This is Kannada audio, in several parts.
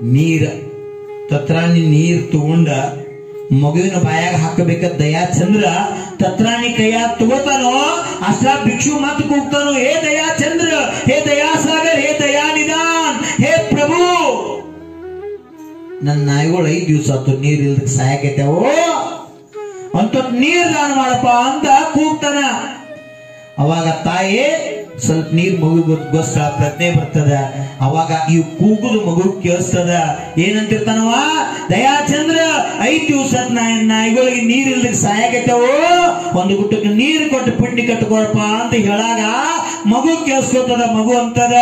ನೀರ ತತ್ರಾಣಿ ನೀರ್ ತಗೊಂಡ ಮಗುವಿನ ಬಾಯಾಗ ಹಾಕಬೇಕ ದಯಾ ಚಂದ್ರ ತತ್ರಾಣಿ ಕೈಯಾಗ ತಗೋತಾನೋ ಅಷ್ಟ ಭಿಕ್ಷು ಮಾತು ಕೂಗ್ತಾನೋ ಹೇ ದಯಾ ಚಂದ್ರ ಹೇ ದಯಾ ಸಾಗರ್ ಹೇ ದಯಾ ನಿಧಾನ್ ಹೇ ಪ್ರಭು ನನ್ನ ನಾಯಿಗಳು ಐದ್ ದಿವಸ ಆತು ನೀರ್ ಇಲ್ದಕ್ ಸಾಯಕೈತೇವೋ ಅಂತ ನೀರ್ ದಾನ ಮಾಡಪ್ಪ ಅಂತ ಕೂಗ್ತಾನ ಅವಾಗ ತಾಯಿ ಸ್ವಲ್ಪ ನೀರ್ ಮಗುಗೋಸ್ಕರ ಪ್ರಜ್ಞೆ ಬರ್ತದ ಅವಾಗ ಈ ಕೂಗುದು ಮಗು ಕೇಳಿಸ್ತದ ಏನಂತಿರ್ತಾನವ ದಯಾಚಂದ್ರ ಐದ್ ದಿವಸ ನಾಯಿ ನಾಯಿಗಳಿಗೆ ನೀರ್ ಇಲ್ದಕ್ ಸಾಯಕೈತವೋ ಒಂದು ಗುಟ್ಟಕ್ಕೆ ನೀರು ಕೊಟ್ಟು ಪುಂಡಿ ಕಟ್ಕೊಳಪ್ಪ ಅಂತ ಹೇಳಾಗ ಮಗು ಕೇಳಿಸ್ಕೊತದ ಮಗು ಅಂತದ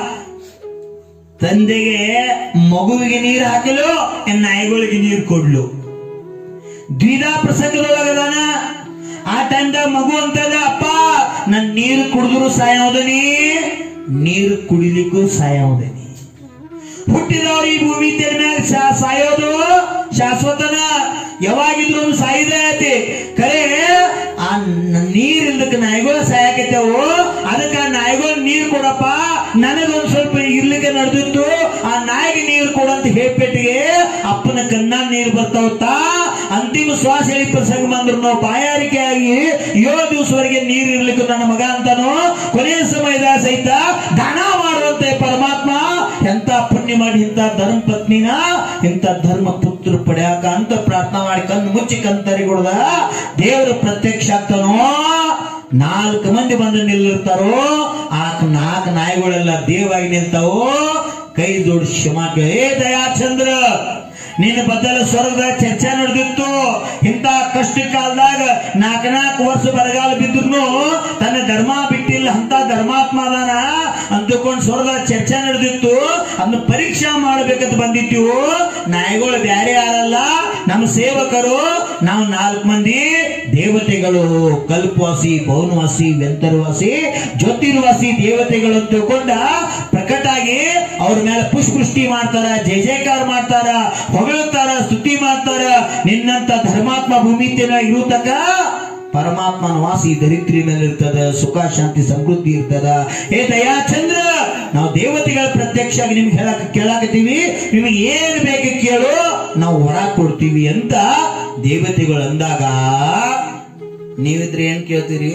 ತಂದೆಗೆ ಮಗುವಿಗೆ ನೀರು ಹಾಕಲು ಎನ್ ನಾಯಿಗಳಿಗೆ ನೀರು ಕೊಡ್ಲು ದ್ವಿಧಾ ಪ್ರಸಂಗದೊಳಗದಾನ ಆ ತಂದ ಮಗು ಅಂತದ ಅಪ್ಪ ನನ್ ನೀರು ಕುಡಿದ್ರು ಸಾಯೋದನಿ ನೀರು ಕುಡಿಲಿಕ್ಕೂ ಸಾಯೋದನಿ ಹುಟ್ಟಿದವ್ರು ಈ ಭೂಮಿ ತೆರೆ ಮ್ಯಾಗ ಶಾ- ಸಾಯೋದು ಶಾಶ್ವತನ ಯಾವಾಗಿದ್ರು ಒಂದು ಸಾಯಿದೆ ಐತಿ ಕರೆ ಆ ನ- ನೀರ್ ಇಲ್ದಕ್ಕೆ ನಾಯಿಗಳು ಸಾಯಕೈತೇವು ಅದಕ್ಕ ನಾಯಿಗಳು ನೀರ್ ಕೊಡಪ್ಪ ನನಗೊಂದ್ ಸ್ವಲ್ಪ ಇರ್ಲಿಕ್ಕೆ ನಡೆದಿತ್ತು ಆ ನಾಯಿಗೆ ನೀರು ಕೊಡಂತ ಹೇಳ್ಪೆಟ್ಟಿಗೆ ಅಪ್ಪನ ಕಣ್ಣ ನೀರು ಬರ್ತಾವತ್ತ ಅಂತಿಮ ಶ್ವಾಸ ಹೇಳಿ ಪ್ರಸಂಗ ಬಂದ್ರು ನಾವು ಬಾಯಾರಿಕೆ ಆಗಿ ಏಳು ದಿವಸವರೆಗೆ ನೀರು ಇರ್ಲಿಕ್ಕೆ ನನ್ನ ಮಗ ಅಂತಾನು ಕೊನೆಯ ಸಮಯದ ಸಹಿತ ದಾನ ಮಾಡುವಂತೆ ಪರಮಾತ್ಮ ಎಂತ ಪುಣ್ಯ ಮಾಡಿ ಇಂಥ ಧರ್ಮ ಪತ್ನಿನ ಇಂಥ ಧರ್ಮ ಪುತ್ರ ಪಡ್ಯಾಕ ಅಂತ ಪ್ರಾರ್ಥನಾ ಮಾಡಿ ಕಣ್ಣು ಮುಚ್ಚಿ ಕಂತರಿಗೊಳ್ದ ದೇವರು ಪ್ರತ್ಯಕ್ಷ ಆಗ್ತಾನೋ ನಾಲ್ಕು ಮಂದಿ ಬಂದು ನಿಲ್ಲಿರ್ತಾರೋ ಆ ನಾಲ್ಕು ನಾಯಿಗಳೆಲ್ಲ ದೇವಾಗಿ ನಿಲ್ತಾವೋ ಕೈ ಜೋಡಿಸಿ ಕ್ಷಮಾ ಕೇಳಿ ಏ ದಯಾಚಂದ್ರ ನಿನ್ನ ಬದಲ ಸ್ವರ್ಗದ ಚರ್ಚೆ ನಡೆದಿತ್ತು ಇಂಥ ಕಷ್ಟ ಕಾಲದಾಗ ನಾಲ್ಕು ನಾಲ್ಕು ವರ್ಷ ಬರಗಾಲ ಬಿದ್ರು ತನ್ನ ಧರ್ಮ ಬಿಟ್ಟಿಲ್ಲ ಅಂತ ಧರ್ಮಾತ್ಮ ಅದಾನ ಅಂದುಕೊಂಡು ಸ್ವರ್ಗದ ಚರ್ಚೆ ನಡೆದಿತ್ತು ಅದನ್ನ ಪರೀಕ್ಷಾ ಮಾಡ್ಬೇಕಂತ ಬಂದಿದ್ದೀವು ನಾಯಿಗಳು ಬ್ಯಾರೆ ಯಾರಲ್ಲ ನಮ್ಮ ಸೇವಕರು ನಾವು ನಾಲ್ಕು ಮಂದಿ ದೇವತೆಗಳು ಕಲ್ಪವಾಸಿ ಭವನವಾಸಿ ವೆಂತರವಾಸಿ ಜ್ಯೋತಿರ್ವಾಸಿ ದೇವತೆಗಳು ಅಂತ ತಿಳ್ಕೊಂಡ ಪ್ರಕಟ ಆಗಿ ಅವ್ರ ಮೇಲೆ ಪುಷ್ಪೃಷ್ಟಿ ಮಾಡ್ತಾರ ಜಯ ಜಯಕಾರ ಮಾಡ್ತಾರ ಹೊಗಳುತ್ತಾರ ಸ್ತುತಿ ಮಾಡ್ತಾರ ನಿನ್ನಂತ ಧರ್ಮಾತ್ಮ ಭೂಮಿ ಇರುತ್ತಕ ಪರಮಾತ್ಮನ ವಾಸಿ ದರಿದ್ರಿ ಮೇಲೆ ಇರ್ತದ ಸುಖ ಶಾಂತಿ ಸಮೃದ್ಧಿ ಇರ್ತದ ಏ ದಯಾ ಚಂದ್ರ ನಾವು ದೇವತೆಗಳ ಪ್ರತ್ಯಕ್ಷ ಆಗಿ ನಿಮ್ಗೆ ಹೇಳಕ್ ಕೇಳಾಕತ್ತೀವಿ ನಿಮಗೆ ಏನ್ ಬೇಕು ಕೇಳು ನಾವು ಹೊರ ಕೊಡ್ತೀವಿ ಅಂತ ದೇವತೆಗಳು ಅಂದಾಗ ನೀವಿದ್ರೆ ಏನ್ ಕೇಳ್ತೀರಿ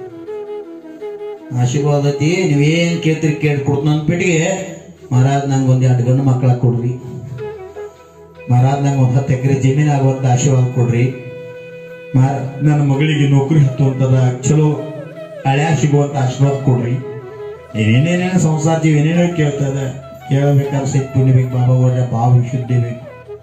ಆಶೀರ್ವಾದತಿ ನೀವೇನ್ ಕೇಳ್ತೀರಿ ಕೇಳಿ ಕೊಡ್ತು ಅಂದ್ಬಿಟ್ಟಿಗೆ ಮಹಾರಾಜ್ ನಂಗೆ ಒಂದ್ ಎರಡು ಗಂಡು ಮಕ್ಕಳ ಕೊಡ್ರಿ ಮಹಾರಾಜ್ ನಂಗೆ ಒಂದ್ ಹತ್ತು ಎಕರೆ ಜಮೀನ್ ಆಗುವಂತ ಆಶೀರ್ವಾದ ಕೊಡ್ರಿ ಮಹಾರಾಜ್ ನನ್ನ ಮಗಳಿಗೆ ನೌಕರಿ ಹತ್ತುವಂತದ ಚಲೋ ಹಳ್ಯಾ ಸಿಗುವಂತ ಆಶೀರ್ವಾದ ಕೊಡ್ರಿ ಏನೇನೇನೇನು ಸಂಸಾರ ಜೀವ ಏನೇನೋ ಕೇಳ್ತದ ಕೇಳಬೇಕಾದ್ರೆ ಸಿಟ್ಟು ಪುಣ್ಯ ಬೇಕು ಬಾಬಾ ಒಳ್ಳೆ ಭಾವ ವಿಶುದ್ಧಿ ಬೇಕು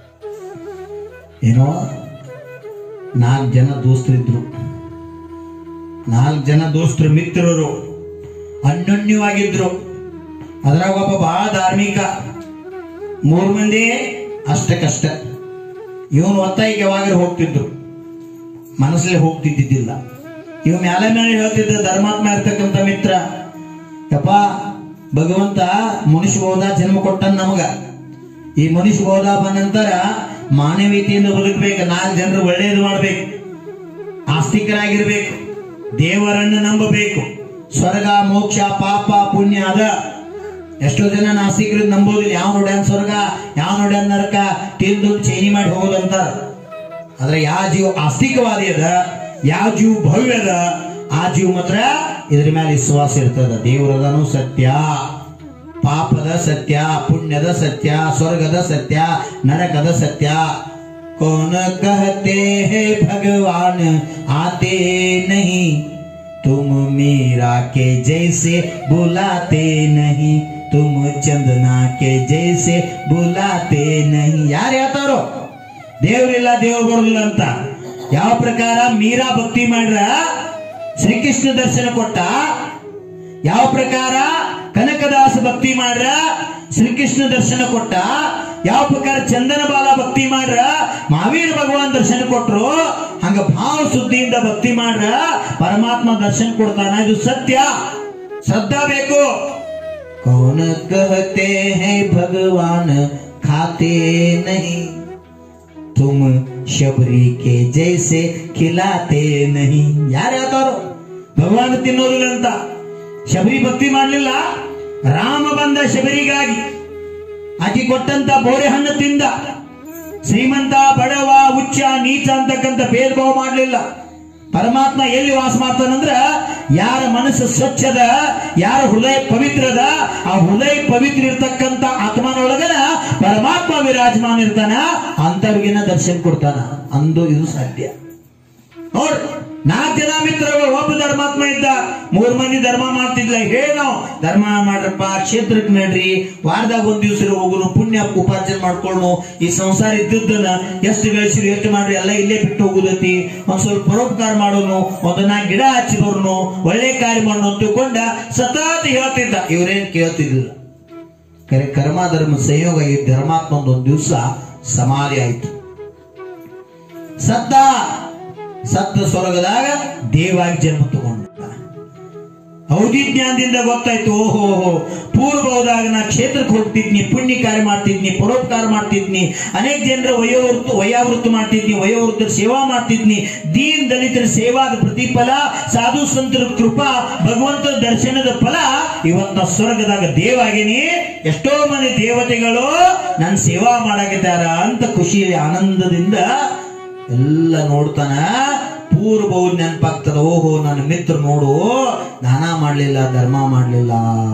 ಏನೋ ನಾಲ್ಕು ಜನ ದೋಸ್ತರಿದ್ರು ನಾಲ್ಕು ಜನ ದೋಸ್ತರು ಮಿತ್ರರು ಅನ್ಯೋನ್ಯವಾಗಿದ್ರು ಅದ್ರಾಗ ಒಬ್ಬ ಬಹಳ ಧಾರ್ಮಿಕ ಮೂರು ಮಂದಿ ಅಷ್ಟಕ್ಕಷ್ಟ ಇವನು ಒತ್ತಾಯಿಗೆ ಯಾವಾಗ ಹೋಗ್ತಿದ್ರು ಮನಸ್ಸಲ್ಲಿ ಹೋಗ್ತಿದ್ದಿದ್ದಿಲ್ಲ ಇವ್ ಮೇಲೆ ಮೇಲೆ ಹೇಳ್ತಿದ್ದ ಧರ್ಮಾತ್ಮ ಇರ್ತಕ್ಕಂಥ ಮಿತ್ರ ಯಪ್ಪ ಭಗವಂತ ಮನುಷ್ಯ ಹೋದ ಜನ್ಮ ಕೊಟ್ಟ ನಮಗ ಈ ಮನುಷ್ಯ ಹೋದ ಬಂದ ನಂತರ ಮಾನವೀಯತೆಯಿಂದ ಬದುಕಬೇಕು ನಾಲ್ಕು ಜನರು ಒಳ್ಳೇದು ಮಾಡ್ಬೇಕು ಆಸ್ತಿಕರಾಗಿರ್ಬೇಕು ದೇವರನ್ನು ನಂಬಬೇಕು ಸ್ವರ್ಗ ಮೋಕ್ಷ ಪಾಪ ಪುಣ್ಯ ಅದ ಎಷ್ಟೋ ಜನ ನಾಸ್ತಿಕರು ನಂಬೋದಿಲ್ಲ ಯಾವ ನೋಡ್ಯಾನ ಸ್ವರ್ಗ ಯಾವ ನೋಡ್ಯಾನ ನರಕ ತಿಂದು ಚೈನಿ ಮಾಡಿ ಹೋಗೋದಂತಾರ ಆದ್ರೆ ಯಾವ ಜೀವ ಆಸ್ತಿಕವಾದಿ ಅದ ಯಾವ ಜೀವ ಭವ್ಯ ಅದ ಆ ಜೀವ ಮಾತ್ರ ಇದ್ರ ಮೇಲೆ ವಿಶ್ವಾಸ ಇರ್ತದ ದೇವರದನು ಸತ್ಯ ಪಾಪದ ಸತ್ಯ ಪುಣ್ಯದ ಸತ್ಯ ಸ್ವರ್ಗದ ಸತ್ಯ ನರಕದ ಸತ್ಯ कौन कहते हैं भगवान आते नहीं तुम मीरा के जैसे बुलाते नहीं तुम चंदना के जैसे बुलाते नहीं ಯಾರು ಹೇಳ್ತಾರೋ ದೇವ್ರಿಲ್ಲ ದೇವ್ರು ಬರೋದಿಲ್ಲ ಅಂತ ಯಾವ ಪ್ರಕಾರ ಮೀರಾ ಭಕ್ತಿ ಮಾಡ್ರ ಶ್ರೀಕೃಷ್ಣ ದರ್ಶನ ಕೊಟ್ಟ ಯಾವ ಪ್ರಕಾರ ಕನಕದಾಸ ಭಕ್ತಿ ಮಾಡ್ರ ಶ್ರೀಕೃಷ್ಣ ದರ್ಶನ ಕೊಟ್ಟ ಯಾವ ಪ್ರಕಾರ ಚಂದನ ಬಾಲ ಭಕ್ತಿ ಮಾಡ್ರ ಮಹಾವೀರ ಭಗವಾನ್ ದರ್ಶನ ಕೊಟ್ರು ಹಂಗ ಭಾವ ಶುದ್ಧಿಯಿಂದ ಭಕ್ತಿ ಮಾಡ್ರ ಪರಮಾತ್ಮ ದರ್ಶನ ಕೊಡ್ತಾನ ಇದು ಸತ್ಯ ಶ್ರದ್ಧಾ ಬೇಕು कौन कहते हैं भगवान खाते नहीं तुम ಶಬರಿ के जैसे खिलाते नहीं ಯಾರು ಹೇಳ್ತಾರೋ ಭಗವಾನ್ ತಿನ್ನೋದಿಲ್ಲ ಅಂತ ಶಬರಿ ಭಕ್ತಿ ಮಾಡಲಿಲ್ಲ ರಾಮ ಬಂದ ಶಬರಿಗಾಗಿ ಆಕಿ ಕೊಟ್ಟಂತ ಬೋರೆ ಹಣ್ಣು ತಿಂದ ಶ್ರೀಮಂತ ಬಡವ ಉಚ್ಚ ನೀಚ ಅಂತಕ್ಕಂಥ ಭೇದ ಭಾವ ಮಾಡಲಿಲ್ಲ ಪರಮಾತ್ಮ ಎಲ್ಲಿ ವಾಸ ಮಾಡ್ತಾನಂದ್ರ ಯಾರ ಮನಸ್ಸು ಸ್ವಚ್ಛದ ಯಾರ ಹೃದಯ ಪವಿತ್ರದ ಆ ಹೃದಯ ಪವಿತ್ರ ಇರ್ತಕ್ಕಂಥ ಆತ್ಮನೊಳಗನ ಪರಮಾತ್ಮ ವಿರಾಜಮಾನ ಇರ್ತಾನ ಅಂತವ್ರಿಗಿನ ದರ್ಶನ ಕೊಡ್ತಾನ ಅಂದು ಇದು ಸಾಧ್ಯ ನೋಡ್ರಿ ನಾಲ್ಕು ಜನ ಮಿತ್ರಗಳು ಒಬ್ಬ ಧರ್ಮಾತ್ಮ ಇದ್ದ ಮೂರ್ ಮಂದಿ ಧರ್ಮ ಮಾಡ್ತಿದ್ಲ ಹೇಳಿ ನಾವು ಧರ್ಮ ಮಾಡ್ರಪ್ಪ ಕ್ಷೇತ್ರಕ್ಕೆ ನಡ್ರಿ ವಾರದಾಗ ಒಂದ್ ದಿವ್ಸ ಹೋಗುನು ಪುಣ್ಯ ಉಪಾರ್ಜನೆ ಮಾಡ್ಕೊಳ್ಳು ಈ ಸಂಸಾರ ಇದ್ದದ್ದನ್ನ ಎಷ್ಟು ಗಳಿಸಿರು ಎಷ್ಟು ಮಾಡ್ರಿ ಎಲ್ಲ ಇಲ್ಲೇ ಬಿಟ್ಟು ಹೋಗುದತಿ ಒಂದ್ ಸ್ವಲ್ಪ ಪರೋಪಕಾರ ಮಾಡೋನು ಒಂದನ್ನ ಗಿಡ ಹಚ್ಚಿದವ್ರನು ಒಳ್ಳೆ ಕಾರ್ಯ ಮಾಡೋನು ಅಂತ ತಿಳ್ಕೊಂಡ ಸತತ ಹೇಳ್ತಿದ್ದ ಇವ್ರೇನ್ ಕೇಳ್ತಿದ್ದಿಲ್ಲ ಕರೆ ಕರ್ಮ ಧರ್ಮ ಸಂಯೋಗ ಈ ಧರ್ಮಾತ್ಮ ಒಂದೊಂದು ದಿವಸ ಸಮಾಧಿ ಆಯ್ತು ಸತ್ತ ಸತ್ತ ಸ್ವರ್ಗದಾಗ ದೇವಾಗಿ ಜನ್ಮ ತಗೊಂಡ ಔದಿ ಜ್ಞಾನದಿಂದ ಗೊತ್ತಾಯ್ತು ಓಹೋ ಪೂರ್ವದಾಗ ನಾ ಕ್ಷೇತ್ರಕ್ಕೆ ಹೋಗ್ತಿದ್ನಿ ಪುಣ್ಯ ಕಾರ್ಯ ಮಾಡ್ತಿದ್ನಿ ಪರೋಪಕಾರ ಮಾಡ್ತಿದ್ನಿ ಅನೇಕ ಜನರ ವಯೋವೃತ್ತು ವಯಾವೃತ್ತು ಮಾಡ್ತಿದ್ನಿ ವಯೋವೃದ್ಧರ ಸೇವಾ ಮಾಡ್ತಿದ್ನಿ ದೀನ್ ದಲಿತರ ಸೇವಾದ ಪ್ರತಿಫಲ ಸಾಧು ಸಂತರ ಕೃಪಾ ಭಗವಂತನ ದರ್ಶನದ ಫಲ ಇವತ್ತ ಸ್ವರ್ಗದಾಗ ದೇವಾಗೇನಿ ಎಷ್ಟೋ ಮಂದಿ ದೇವತೆಗಳು ನನ್ನ ಸೇವಾ ಮಾಡಾಕಿದ್ದಾರ ಅಂತ ಖುಷಿ ಆನಂದದಿಂದ ಎಲ್ಲ ನೋಡ್ತಾನ ಪೂರ್ವ ನೆನಪಾಗ್ತದ ಓಹೋ ನನ್ನ ಮಿತ್ರ ನೋಡು ದಾನ ಮಾಡ್ಲಿಲ್ಲ ಧರ್ಮ ಮಾಡ್ಲಿಲ್ಲ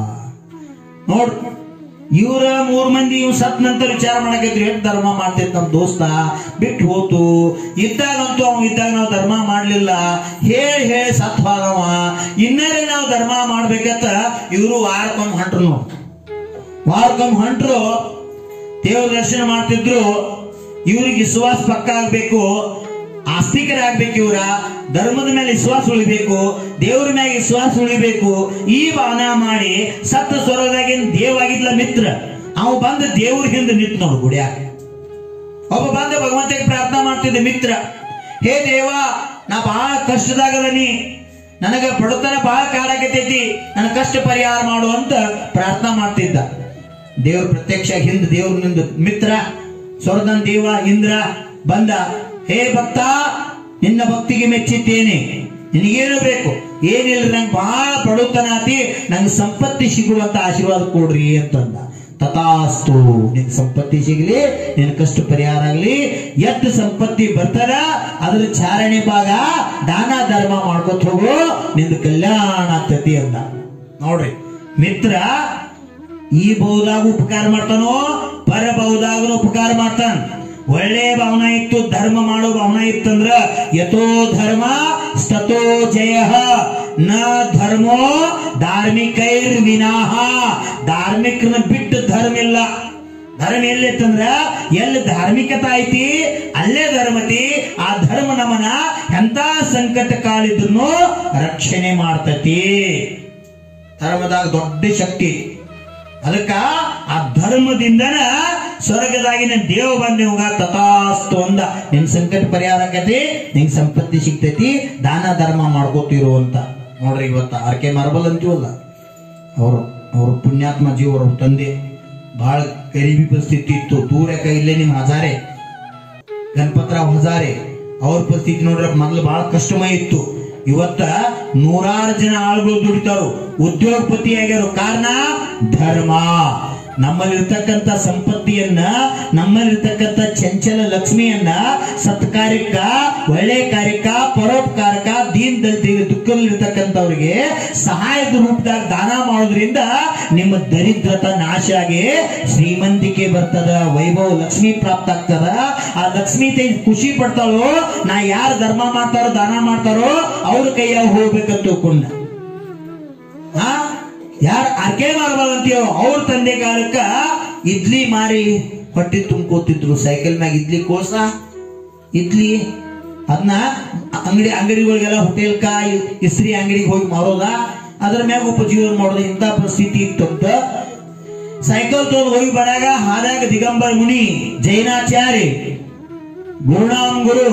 ನೋಡ್ ಇವ್ರ ಮೂರ್ ಮಂದಿ ಇವ್ ಸತ್ ನಂತರ ವಿಚಾರ ಮಾಡಕೈತ್ರಿ ಎಷ್ಟು ಧರ್ಮ ಮಾಡ್ತಿದ್ ನಮ್ ದೋಸ್ತ ಬಿಟ್ಟು ಹೋತು ಇದ್ದಾಗಂತೂ ಅವ್ ಇದ್ದಾಗ ನಾವು ಧರ್ಮ ಮಾಡ್ಲಿಲ್ಲ ಹೇಳಿ ಹೇಳಿ ಸತ್ ಹೋದವ ಇನ್ನರೇ ನಾವು ಧರ್ಮ ಮಾಡ್ಬೇಕಂತ ಇವರು ವಾರಕ್ಕೊಮ್ಮೆ ಹೊಂಟ್ರು ನೋಡ್ ವಾರಕ್ಕೊಮ್ಮೆ ಹೊಂಟ್ರು ದೇವ್ರ ದರ್ಶನ ಮಾಡ್ತಿದ್ರು ಇವ್ರಿಗೆ ವಿಶ್ವಾಸ ಪಕ್ಕ ಆಗ್ಬೇಕು ಆಸ್ತಿಕರಾಗ್ಬೇಕು ಇವ್ರ ಧರ್ಮದ ಮೇಲೆ ವಿಶ್ವಾಸ ಉಳಿಬೇಕು ದೇವ್ರ ಮ್ಯಾಗ ವಿಶ್ವಾಸ ಉಳಿಬೇಕು ಈ ಭಾವನ ಮಾಡಿ ಸತ್ತ ಸ್ವರದಾಗಿನ ದೇವಾಗಿದ್ಲ ಮಿತ್ರ ಅವ ಬಂದ ದೇವ್ರ ಹಿಂದೆ ನಿಂತು ನೋಡು ಗುಡಿಯಾಗ ಒಬ್ಬ ಬಂದ ಭಗವಂತಗೆ ಪ್ರಾರ್ಥನಾ ಮಾಡ್ತಿದ್ದ ಮಿತ್ರ ಹೇ ದೇವ ನಾ ಬಹಳ ಕಷ್ಟದಾಗದನಿ ನನಗ ಬಡತನ ಬಹಳ ಕಾಡಾಕತೈತಿ ನನ್ನ ಕಷ್ಟ ಪರಿಹಾರ ಮಾಡು ಅಂತ ಪ್ರಾರ್ಥನಾ ಮಾಡ್ತಿದ್ದ ದೇವ್ರ ಪ್ರತ್ಯಕ್ಷ ಹಿಂದ್ ದೇವ್ರ ನಿಂದ ಮಿತ್ರ ಸ್ವರ್ಗನ್ ದೇವ ಇಂದ್ರ ಬಂದ ಹೇ ಭಕ್ತ ನಿನ್ನ ಭಕ್ತಿಗೆ ಮೆಚ್ಚಿದ್ದೇನೆ ನಿನಗೇನು ಬೇಕು ಏನಿಲ್ಲ ನಂಗೆ ಬಹಳ ಬಡತನ ಆತಿ ನಂಗೆ ಸಂಪತ್ತಿ ಸಿಗುವಂತ ಆಶೀರ್ವಾದ ಕೊಡ್ರಿ ಅಂತಂದ ತಥಾಸ್ತು ನಿನ್ ಸಂಪತ್ತಿ ಸಿಗಲಿ ನಿನ್ ಕಷ್ಟ ಪರಿಹಾರ ಆಗಲಿ ಎಷ್ಟು ಸಂಪತ್ತಿ ಬರ್ತದ ಅದ್ರ ಚಾರಣೆ ಭಾಗ ದಾನ ಧರ್ಮ ಮಾಡ್ಕೊತ ಹೋಗು ನಿಂದ ಕಲ್ಯಾಣ ಆಗ್ತತಿ ಅಂದ ನೋಡ್ರಿ ಮಿತ್ರ ಈ ಬಹುದಾಗ ಉಪಕಾರ ಮಾಡ್ತಾನೋ ಪರ ಬಹುದಾಗ ಉಪಕಾರ ಮಾಡ್ತಾನ ಒಳ್ಳೆ ಭಾವನ ಇತ್ತು ಧರ್ಮ ಮಾಡೋ ಭಾವನ ಇತ್ತಂದ್ರ ಯಥೋ ಧರ್ಮ ಸ್ತತೋ ಜಯ ನ ಧರ್ಮೋ ಧಾರ್ಮಿಕೈರ್ ವಿನಾಹ ಧಾರ್ಮಿಕನ ಬಿಟ್ಟು ಧರ್ಮ ಇಲ್ಲ ಧರ್ಮ ಎಲ್ಲಿತ್ತಂದ್ರ ಎಲ್ಲಿ ಧಾರ್ಮಿಕತೆ ಐತಿ ಅಲ್ಲೇ ಧರ್ಮತಿ ಆ ಧರ್ಮ ನಮನ ಎಂತ ಸಂಕಟ ಕಾಲಿದ್ರು ರಕ್ಷಣೆ ಮಾಡ್ತತಿ ಧರ್ಮದಾಗ ದೊಡ್ಡ ಶಕ್ತಿ ಅದಕ್ಕ ಆ ಧರ್ಮದಿಂದನ ಸ್ವರ್ಗದಾಗಿನ ದೇವ ಬಂದೆ ಹೋಗ ತಥಾಸ್ತು ಅಂದ ನಿನ್ ಸಂಕಟ ಪರಿಹಾರ ಆಗತಿ ನಿಂಗ್ ಸಂಪತ್ತಿ ಸಿಗ್ತೈತಿ ದಾನ ಧರ್ಮ ಮಾಡ್ಕೋತಿರು ಅಂತ ನೋಡ್ರಿ ಇವತ್ತ ಆರ್ ಕೆ ಮಾರ್ಬಲ್ ಅಂತೀವಲ್ಲ ಅವರು ಅವ್ರ ಪುಣ್ಯಾತ್ಮ ಜೀವ ಅವ್ರ ತಂದೆ ಬಹಳ ಗರೀಬಿ ಪರಿಸ್ಥಿತಿ ಇತ್ತು ದೂರಕ ಇಲ್ಲೇ ನಿಮ್ ಹಜಾರೆ ಗಣಪತರಾವ್ ಹಜಾರೆ ಅವ್ರ ಪರಿಸ್ಥಿತಿ ನೋಡ್ರ ಮೊದ್ಲು ಬಹಳ ಕಷ್ಟಮಯ ಇತ್ತು ಇವತ್ತ ನೂರಾರು ಜನ ಆಳುಗಳು ದುಡಿತಾರು ಉದ್ಯೋಗಪತಿ ಆಗ್ಯಾರು ಕಾರಣ ಧರ್ಮ ನಮ್ಮಲ್ಲಿರ್ತಕ್ಕಂಥ ಸಂಪತ್ತಿಯನ್ನ ನಮ್ಮಲ್ಲಿರ್ತಕ್ಕಂಥ ಚಂಚಲ ಲಕ್ಷ್ಮಿಯನ್ನ ಸತ್ಕಾರ್ಯಕ್ಕ ಒಳ್ಳೆ ಕಾರ್ಯಕ್ಕ ಪರೋಪಕಾರಕ ದೀನ್ ದಲಿತ ದುಃಖದಲ್ಲಿರ್ತಕ್ಕಂಥವ್ರಿಗೆ ಸಹಾಯದ ರೂಪದಾಗ ದಾನ ಮಾಡೋದ್ರಿಂದ ನಿಮ್ಮ ದರಿದ್ರತ ನಾಶ ಆಗಿ ಶ್ರೀಮಂತಿಕೆ ಬರ್ತದ ವೈಭವ ಲಕ್ಷ್ಮಿ ಪ್ರಾಪ್ತ ಆಗ್ತದ ಆ ಲಕ್ಷ್ಮಿ ತೈ ಖುಷಿ ಪಡ್ತಾಳೋ ನಾ ಯಾರು ಧರ್ಮ ಮಾಡ್ತಾರೋ ದಾನ ಮಾಡ್ತಾರೋ ಅವ್ರ ಕೈಯಾಗ ಹೋಗ್ಬೇಕಂತ ತಿಳ್ಕೊಂಡ ಹಾ ಯಾರು ಅರ್ಕೆ ಮಾರ್ಬಾರ್ದಂತೀವೋ ಅವ್ರ ತಂದೆ ಕಾಲಕ್ಕ ಇಡ್ಲಿ ಮಾರಿ ಹೊಟ್ಟೆ ತುಂಬ್ಕೋತಿದ್ರು ಸೈಕಲ್ ಮ್ಯಾಗ ಇಡ್ಲಿ ಕೋಸ ಇಡ್ಲಿ ಅದನ್ನ ಅಂಗಡಿ ಅಂಗಡಿಗಳಿಗೆಲ್ಲ ಹೋಟೆಲ್ಕ ಇಸ್ತ್ರಿ ಅಂಗಡಿಗೆ ಹೋಗಿ ಮಾರೋದ ಅದ್ರ ಮ್ಯಾಗ ಉಪಜೀವನ ಮಾಡೋದು ಇಂಥ ಪರಿಸ್ಥಿತಿ ಇತ್ತು ಅಂತ ಸೈಕಲ್ ತಗೊಂಡು ಹೋಗಿ ಬರಾಗ ಹಾದಾಗ ದಿಗಂಬರ ಮುನಿ ಜೈನಾಚಾರ್ಯ ಗುರುನಾಮ್ ಗುರು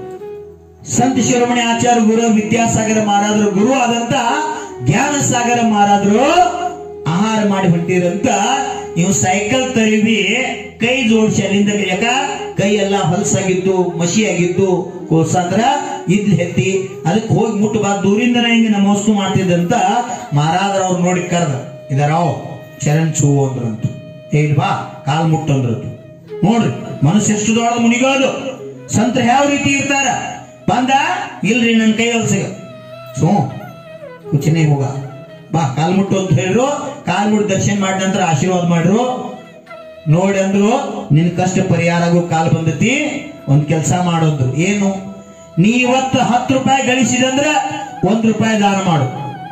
ಸಂತ ಶಿರೋಮಣಿ ಆಚಾರ್ಯ ಗುರು ವಿದ್ಯಾಸಾಗರ ಮಹಾರಾಜರು ಗುರು ಆದಂತ ಜ್ಞಾನ ಸಾಗರ ಮಹಾರಾಜರು ಆಹಾರ ಮಾಡಿ ಹೊಂಟಿರಂತ ನೀವು ಸೈಕಲ್ ತರಿವಿ ಕೈ ಜೋಡಿಸಿ ಅಲ್ಲಿಂದ ಯಾಕ ಕೈ ಎಲ್ಲ ಹೊಲಸಾಗಿದ್ದು ಮಸಿ ಆಗಿದ್ದು ಕೋಸಾದ್ರ ಇದ್ಲಿ ಹೆತ್ತಿ ಅದಕ್ಕೆ ಹೋಗಿ ಮುಟ್ಟಬಾರ್ದು ದೂರಿಂದನೇ ಹಿಂಗೆ ನಮಸ್ತು ಮಾಡ್ತಿದ್ದಂತ ಮಹಾರಾಜರು ಅವ್ರು ನೋಡಿ ಕರೆದ ಇದರಾವ್ ಚರಣ್ ಚೂ ಅಂದ್ರಂತ ಹೇಳಿ ಬಾ ಕಾಲ್ ಮುಟ್ಟಂದ್ರದ್ದು ನೋಡ್ರಿ ಮನಸ್ಸು ಎಷ್ಟು ದೊಡ್ಡ ಮುನಿಗೋದು ಸಂತ್ರ ಯಾವ ರೀತಿ ಇರ್ತಾರ ಬಂದ ಇಲ್ರಿ ನನ್ನ ಕೈ ಅಲ್ಸಿಗ ಸೋ ಕುಚನೆ ಹೋಗ ಬಾ ಕಾಲ್ ಮುಟ್ಟು ಅಂತ ಹೇಳಿದ್ರು ಕಾಲ್ ಮುಟ್ಟು ದರ್ಶನ ಮಾಡಿದ ನಂತರ ಆಶೀರ್ವಾದ ಮಾಡ್ರು ನೋಡಿ ಅಂದ್ರು ನಿನ್ ಕಷ್ಟ ಪರಿಹಾರ ಆಗೋ ಕಾಲ್ ಬಂದತಿ ಒಂದ್ ಕೆಲಸ ಮಾಡೋದು ಏನು ನೀ ಇವತ್ತು ಹತ್ತು ರೂಪಾಯಿ ಗಳಿಸಿದಂದ್ರ ಒಂದ್ ರೂಪಾಯಿ ದಾನ ಮಾಡು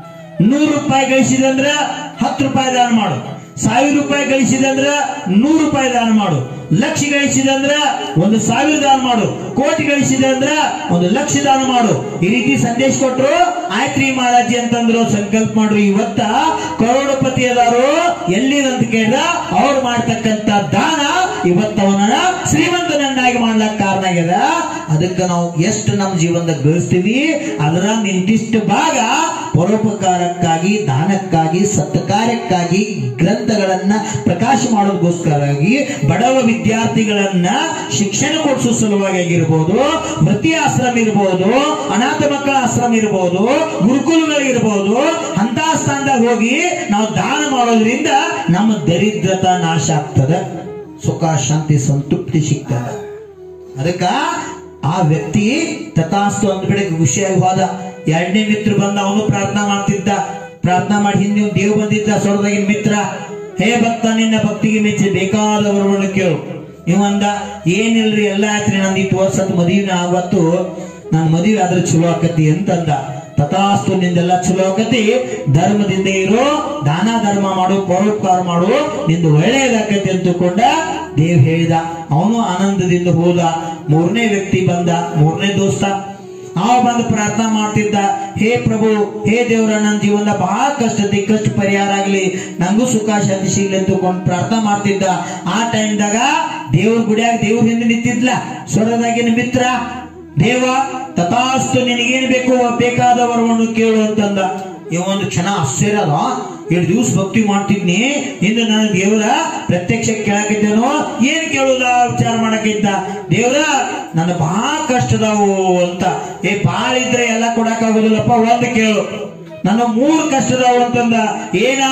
ನೂರು ರೂಪಾಯಿ ಗಳಿಸಿದಂದ್ರ ಹತ್ತು ರೂಪಾಯಿ ದಾನ ಮಾಡು ಸಾವಿರ ರೂಪಾಯಿ ಗಳಿಸಿದಂದ್ರ ನೂರು ರೂಪಾಯಿ ದಾನ ಮಾಡು ಲಕ್ಷ ಗಳಿಸಿದಂದ್ರ ಒಂದು ಸಾವಿರ ದಾನ ಮಾಡು ಕೋಟಿ ಗಳಿಸಿದೆ ಅಂದ್ರ ಒಂದು ಲಕ್ಷ ದಾನ ಮಾಡು ಈ ರೀತಿ ಸಂದೇಶ ಕೊಟ್ರು ಆಯ್ತ್ರಿ ಮಹಾರಾಜಿ ಅಂತಂದ್ರು ಸಂಕಲ್ಪ ಮಾಡ್ರು ಇವತ್ತ ಕರೋಡಪತಿ ಅದಾರು ಎಲ್ಲಿದಂತ ಕೇಳಿದ ಅವ್ರು ಮಾಡ್ತಕ್ಕಂತ ದಾನ ಇವತ್ತವನ ಶ್ರೀಮಂತನನ್ನಾಗಿ ಮಾಡ್ಲಕ್ ಕಾರಣ ಆಗ್ಯದ ಅದಕ್ಕೆ ನಾವು ಎಷ್ಟು ನಮ್ಮ ಜೀವನದಾಗ ಗಳಿಸ್ತೀವಿ ಅದರ ನಿರ್ದಿಷ್ಟ ಭಾಗ ಪರೋಪಕಾರಕ್ಕಾಗಿ ದಾನಕ್ಕಾಗಿ ಸತ್ಕಾರ್ಯಕ್ಕಾಗಿ ಗ್ರಂಥಗಳನ್ನ ಪ್ರಕಾಶ ಮಾಡೋದಕ್ಕೋಸ್ಕರವಾಗಿ ಬಡವ ವಿದ್ಯಾರ್ಥಿಗಳನ್ನ ಶಿಕ್ಷಣ ಕೊಡಿಸೋ ಸಲುವಾಗಿ ಆಗಿರ್ಬೋದು ವೃತ್ತಿ ಆಶ್ರಮ ಇರ್ಬೋದು ಅನಾಥ ಮಕ್ಕಳ ಆಶ್ರಮ ಇರ್ಬೋದು ಗುರುಕುಲಗಳಿರ್ಬೋದು ಅಂತ ಸ್ಥಾನದಾಗ ಹೋಗಿ ನಾವು ದಾನ ಮಾಡೋದ್ರಿಂದ ನಮ್ಮ ದರಿದ್ರತ ನಾಶ ಆಗ್ತದೆ ಸುಖ ಶಾಂತಿ ಸಂತೃಪ್ತಿ ಸಿಗ್ತದೆ ಅದಕ್ಕ ಆ ವ್ಯಕ್ತಿ ತಥಾಸ್ತು ಅಂದ್ಬಿಡಿ ಖುಷಿಯಾಗಿ ಹೋದ ಎರಡನೇ ಮಿತ್ರ ಬಂದ ಅವನು ಪ್ರಾರ್ಥನಾ ಮಾಡ್ತಿದ್ದ ಪ್ರಾರ್ಥನಾ ಮಾಡಿ ಹಿಂದೆ ಒಂದು ದೇವ್ ಬಂದಿದ್ದ ಸ್ವರ್ಗದಾಗಿನ ಮಿತ್ರ ಹೇ ಭಕ್ತ ನಿನ್ನ ಭಕ್ತಿಗೆ ಮೆಚ್ಚಿ ಬೇಕಾದವರನ್ನು ಕೇಳು ಇವಂದ ಏನಿಲ್ರಿ ಎಲ್ಲ ಆತ್ರಿ ನಂದು ಇಟ್ಟು ವರ್ಷದ ಮದುವೆ ಅವತ್ತು ನಾನು ಮದುವೆ ಆದ್ರೆ ಚಲೋ ಆಕತಿ ಅಂತಂದ ತಥಾಸ್ತು ನಿಂದೆಲ್ಲ ಚಲೋ ಆಕತಿ ಧರ್ಮದಿಂದ ಇರೋ ದಾನ ಧರ್ಮ ಮಾಡು ಪರೋಪಕಾರ ಮಾಡು ನಿಂದು ಒಳ್ಳೆಯದಾಕತಿ ಅಂತಕೊಂಡ ದೇವ್ ಹೇಳಿದ ಅವನು ಆನಂದದಿಂದ ಹೋದ ಮೂರನೇ ವ್ಯಕ್ತಿ ಬಂದ ಮೂರನೇ ದೋಸ್ತ ಅವ ಬಂದು ಪ್ರಾರ್ಥನಾ ಮಾಡ್ತಿದ್ದ ಹೇ ಪ್ರಭು ಹೇ ದೇವ್ರ ನನ್ನ ಜೀವನ ಬಹಳ ಕಷ್ಟ ಕಷ್ಟ ಪರಿಹಾರ ಆಗ್ಲಿ ನಂಗೂ ಸುಖ ಶಾಂತಿ ಸಿಗ್ಲಿ ಅಂತಕೊಂಡು ಪ್ರಾರ್ಥನಾ ಮಾಡ್ತಿದ್ದ ಆ ಟೈಮ್ದಾಗ ದೇವ್ರ ಗುಡಿಯಾಗ ದೇವ್ರ ಹಿಂದೆ ನಿಂತಿದ್ಲ ಸ್ವರದಾಗಿನ ಮಿತ್ರ ದೇವ ತಥಾಸ್ತು ನಿನಗೇನು ಬೇಕು ಬೇಕಾದವರವನ್ನು ಕೇಳು ಅಂತಂದ ಇವ ಒಂದು ಕ್ಷಣ ಆಶ್ಚರ್ಯ ಅದ ಎರಡು ದಿವಸ ಭಕ್ತಿ ಮಾಡ್ತಿದ್ನಿ ಇಂದು ನಾನು ದೇವರ ಪ್ರತ್ಯಕ್ಷ ಕೇಳಕಿದ್ದೇನೋ ಏನ್ ಕೇಳುದ ವಿಚಾರ ಮಾಡಕ್ಕಿದ್ದ ದೇವ್ರ ನನ್ನ ಬಹಳ ಕಷ್ಟದಾವು ಅಂತ ಏ ಬಾಳ ಇದ್ರೆ ಎಲ್ಲ ಕೊಡಕ್ ಆಗುದಿಲ್ಲಪ್ಪ ಒಂದು ಕೇಳು ನನ್ನ ಮೂರು ಕಷ್ಟದಾವು ಅಂತಂದ ಏನ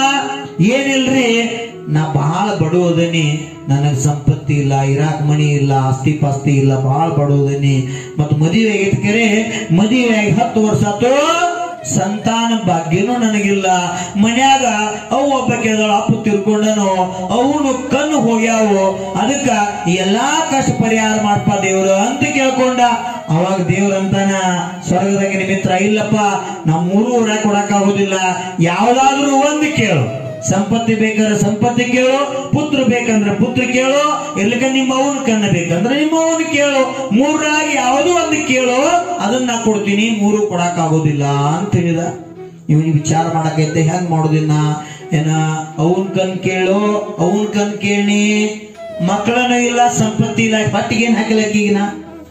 ಏನಿಲ್ರಿ ನಾ ಬಹಳ ಬಡವದನಿ ನನಗ್ ಸಂಪತ್ತಿ ಇಲ್ಲ ಇರಾಕ್ ಮಣಿ ಇಲ್ಲ ಆಸ್ತಿ ಪಾಸ್ತಿ ಇಲ್ಲ ಬಹಳ ಬಡವದನಿ ಮತ್ ಮದುವೆ ಆಗೈತ್ಕರೆ ಮದುವೆ ಆಗಿ ಹತ್ತು ವರ್ಷ ಆತು ಸಂತಾನ ಭಾಗ್ಯನೂ ನನಗಿಲ್ಲ ಮನ್ಯಾಗ ಅವು ಒಬ್ಬ ಕೇಳಿದಳು ಅಪ್ಪ ತಿರ್ಕೊಂಡನು ಅವನು ಕಣ್ಣು ಹೋಗ್ಯಾವು ಅದಕ್ಕ ಎಲ್ಲಾ ಕಷ್ಟ ಪರಿಹಾರ ಮಾಡ್ಪ ದೇವ್ರು ಅಂತ ಕೇಳ್ಕೊಂಡ ಅವಾಗ ದೇವ್ರ ಅಂತಾನ ಸ್ವರ್ಗದಾಗ ನಿಮಿತ್ರ ಇಲ್ಲಪ್ಪ ನಮ್ಮ ಮೂರು ಊರ ಕೊಡಕ್ ಆಗುದಿಲ್ಲ ಯಾವ್ದಾದ್ರೂ ಒಂದು ಕೇಳು ಸಂಪತ್ತಿ ಬೇಕಾದ್ರೆ ಸಂಪತ್ತಿ ಕೇಳು ಪುತ್ರ ಬೇಕಂದ್ರೆ ಪುತ್ರ ಕೇಳು ಇರ್ಲಿಕ್ಕ ನಿಮ್ಮ ಅವನ ಕಣ್ಣ ಬೇಕಂದ್ರೆ ನಿಮ್ಮ ಅವನು ಕೇಳು ಮೂರಾಗಿ ಯಾವುದೋ ಒಂದು ಕೇಳು ಅದನ್ನ ನಾ ಕೊಡ್ತೀನಿ ಮೂರು ಕೊಡಕ್ ಆಗೋದಿಲ್ಲ ಅಂತ ಹೇಳಿದ ಇವನಿಗೆ ವಿಚಾರ ಮಾಡಕೈತೆ ಹೆಂಗ್ ಮಾಡೋದಿನ್ನ ಏನ ಅವನ್ ಕಣ್ ಕೇಳು ಅವನ್ ಕಣ್ ಕೇಳಿ ಮಕ್ಕಳನ್ನ ಇಲ್ಲ ಸಂಪತ್ತಿ ಇಲ್ಲ ಹೊಟ್ಟಿಗೆ ಏನ್ ಹಾಕಲಕ್ಕೀಗಿನ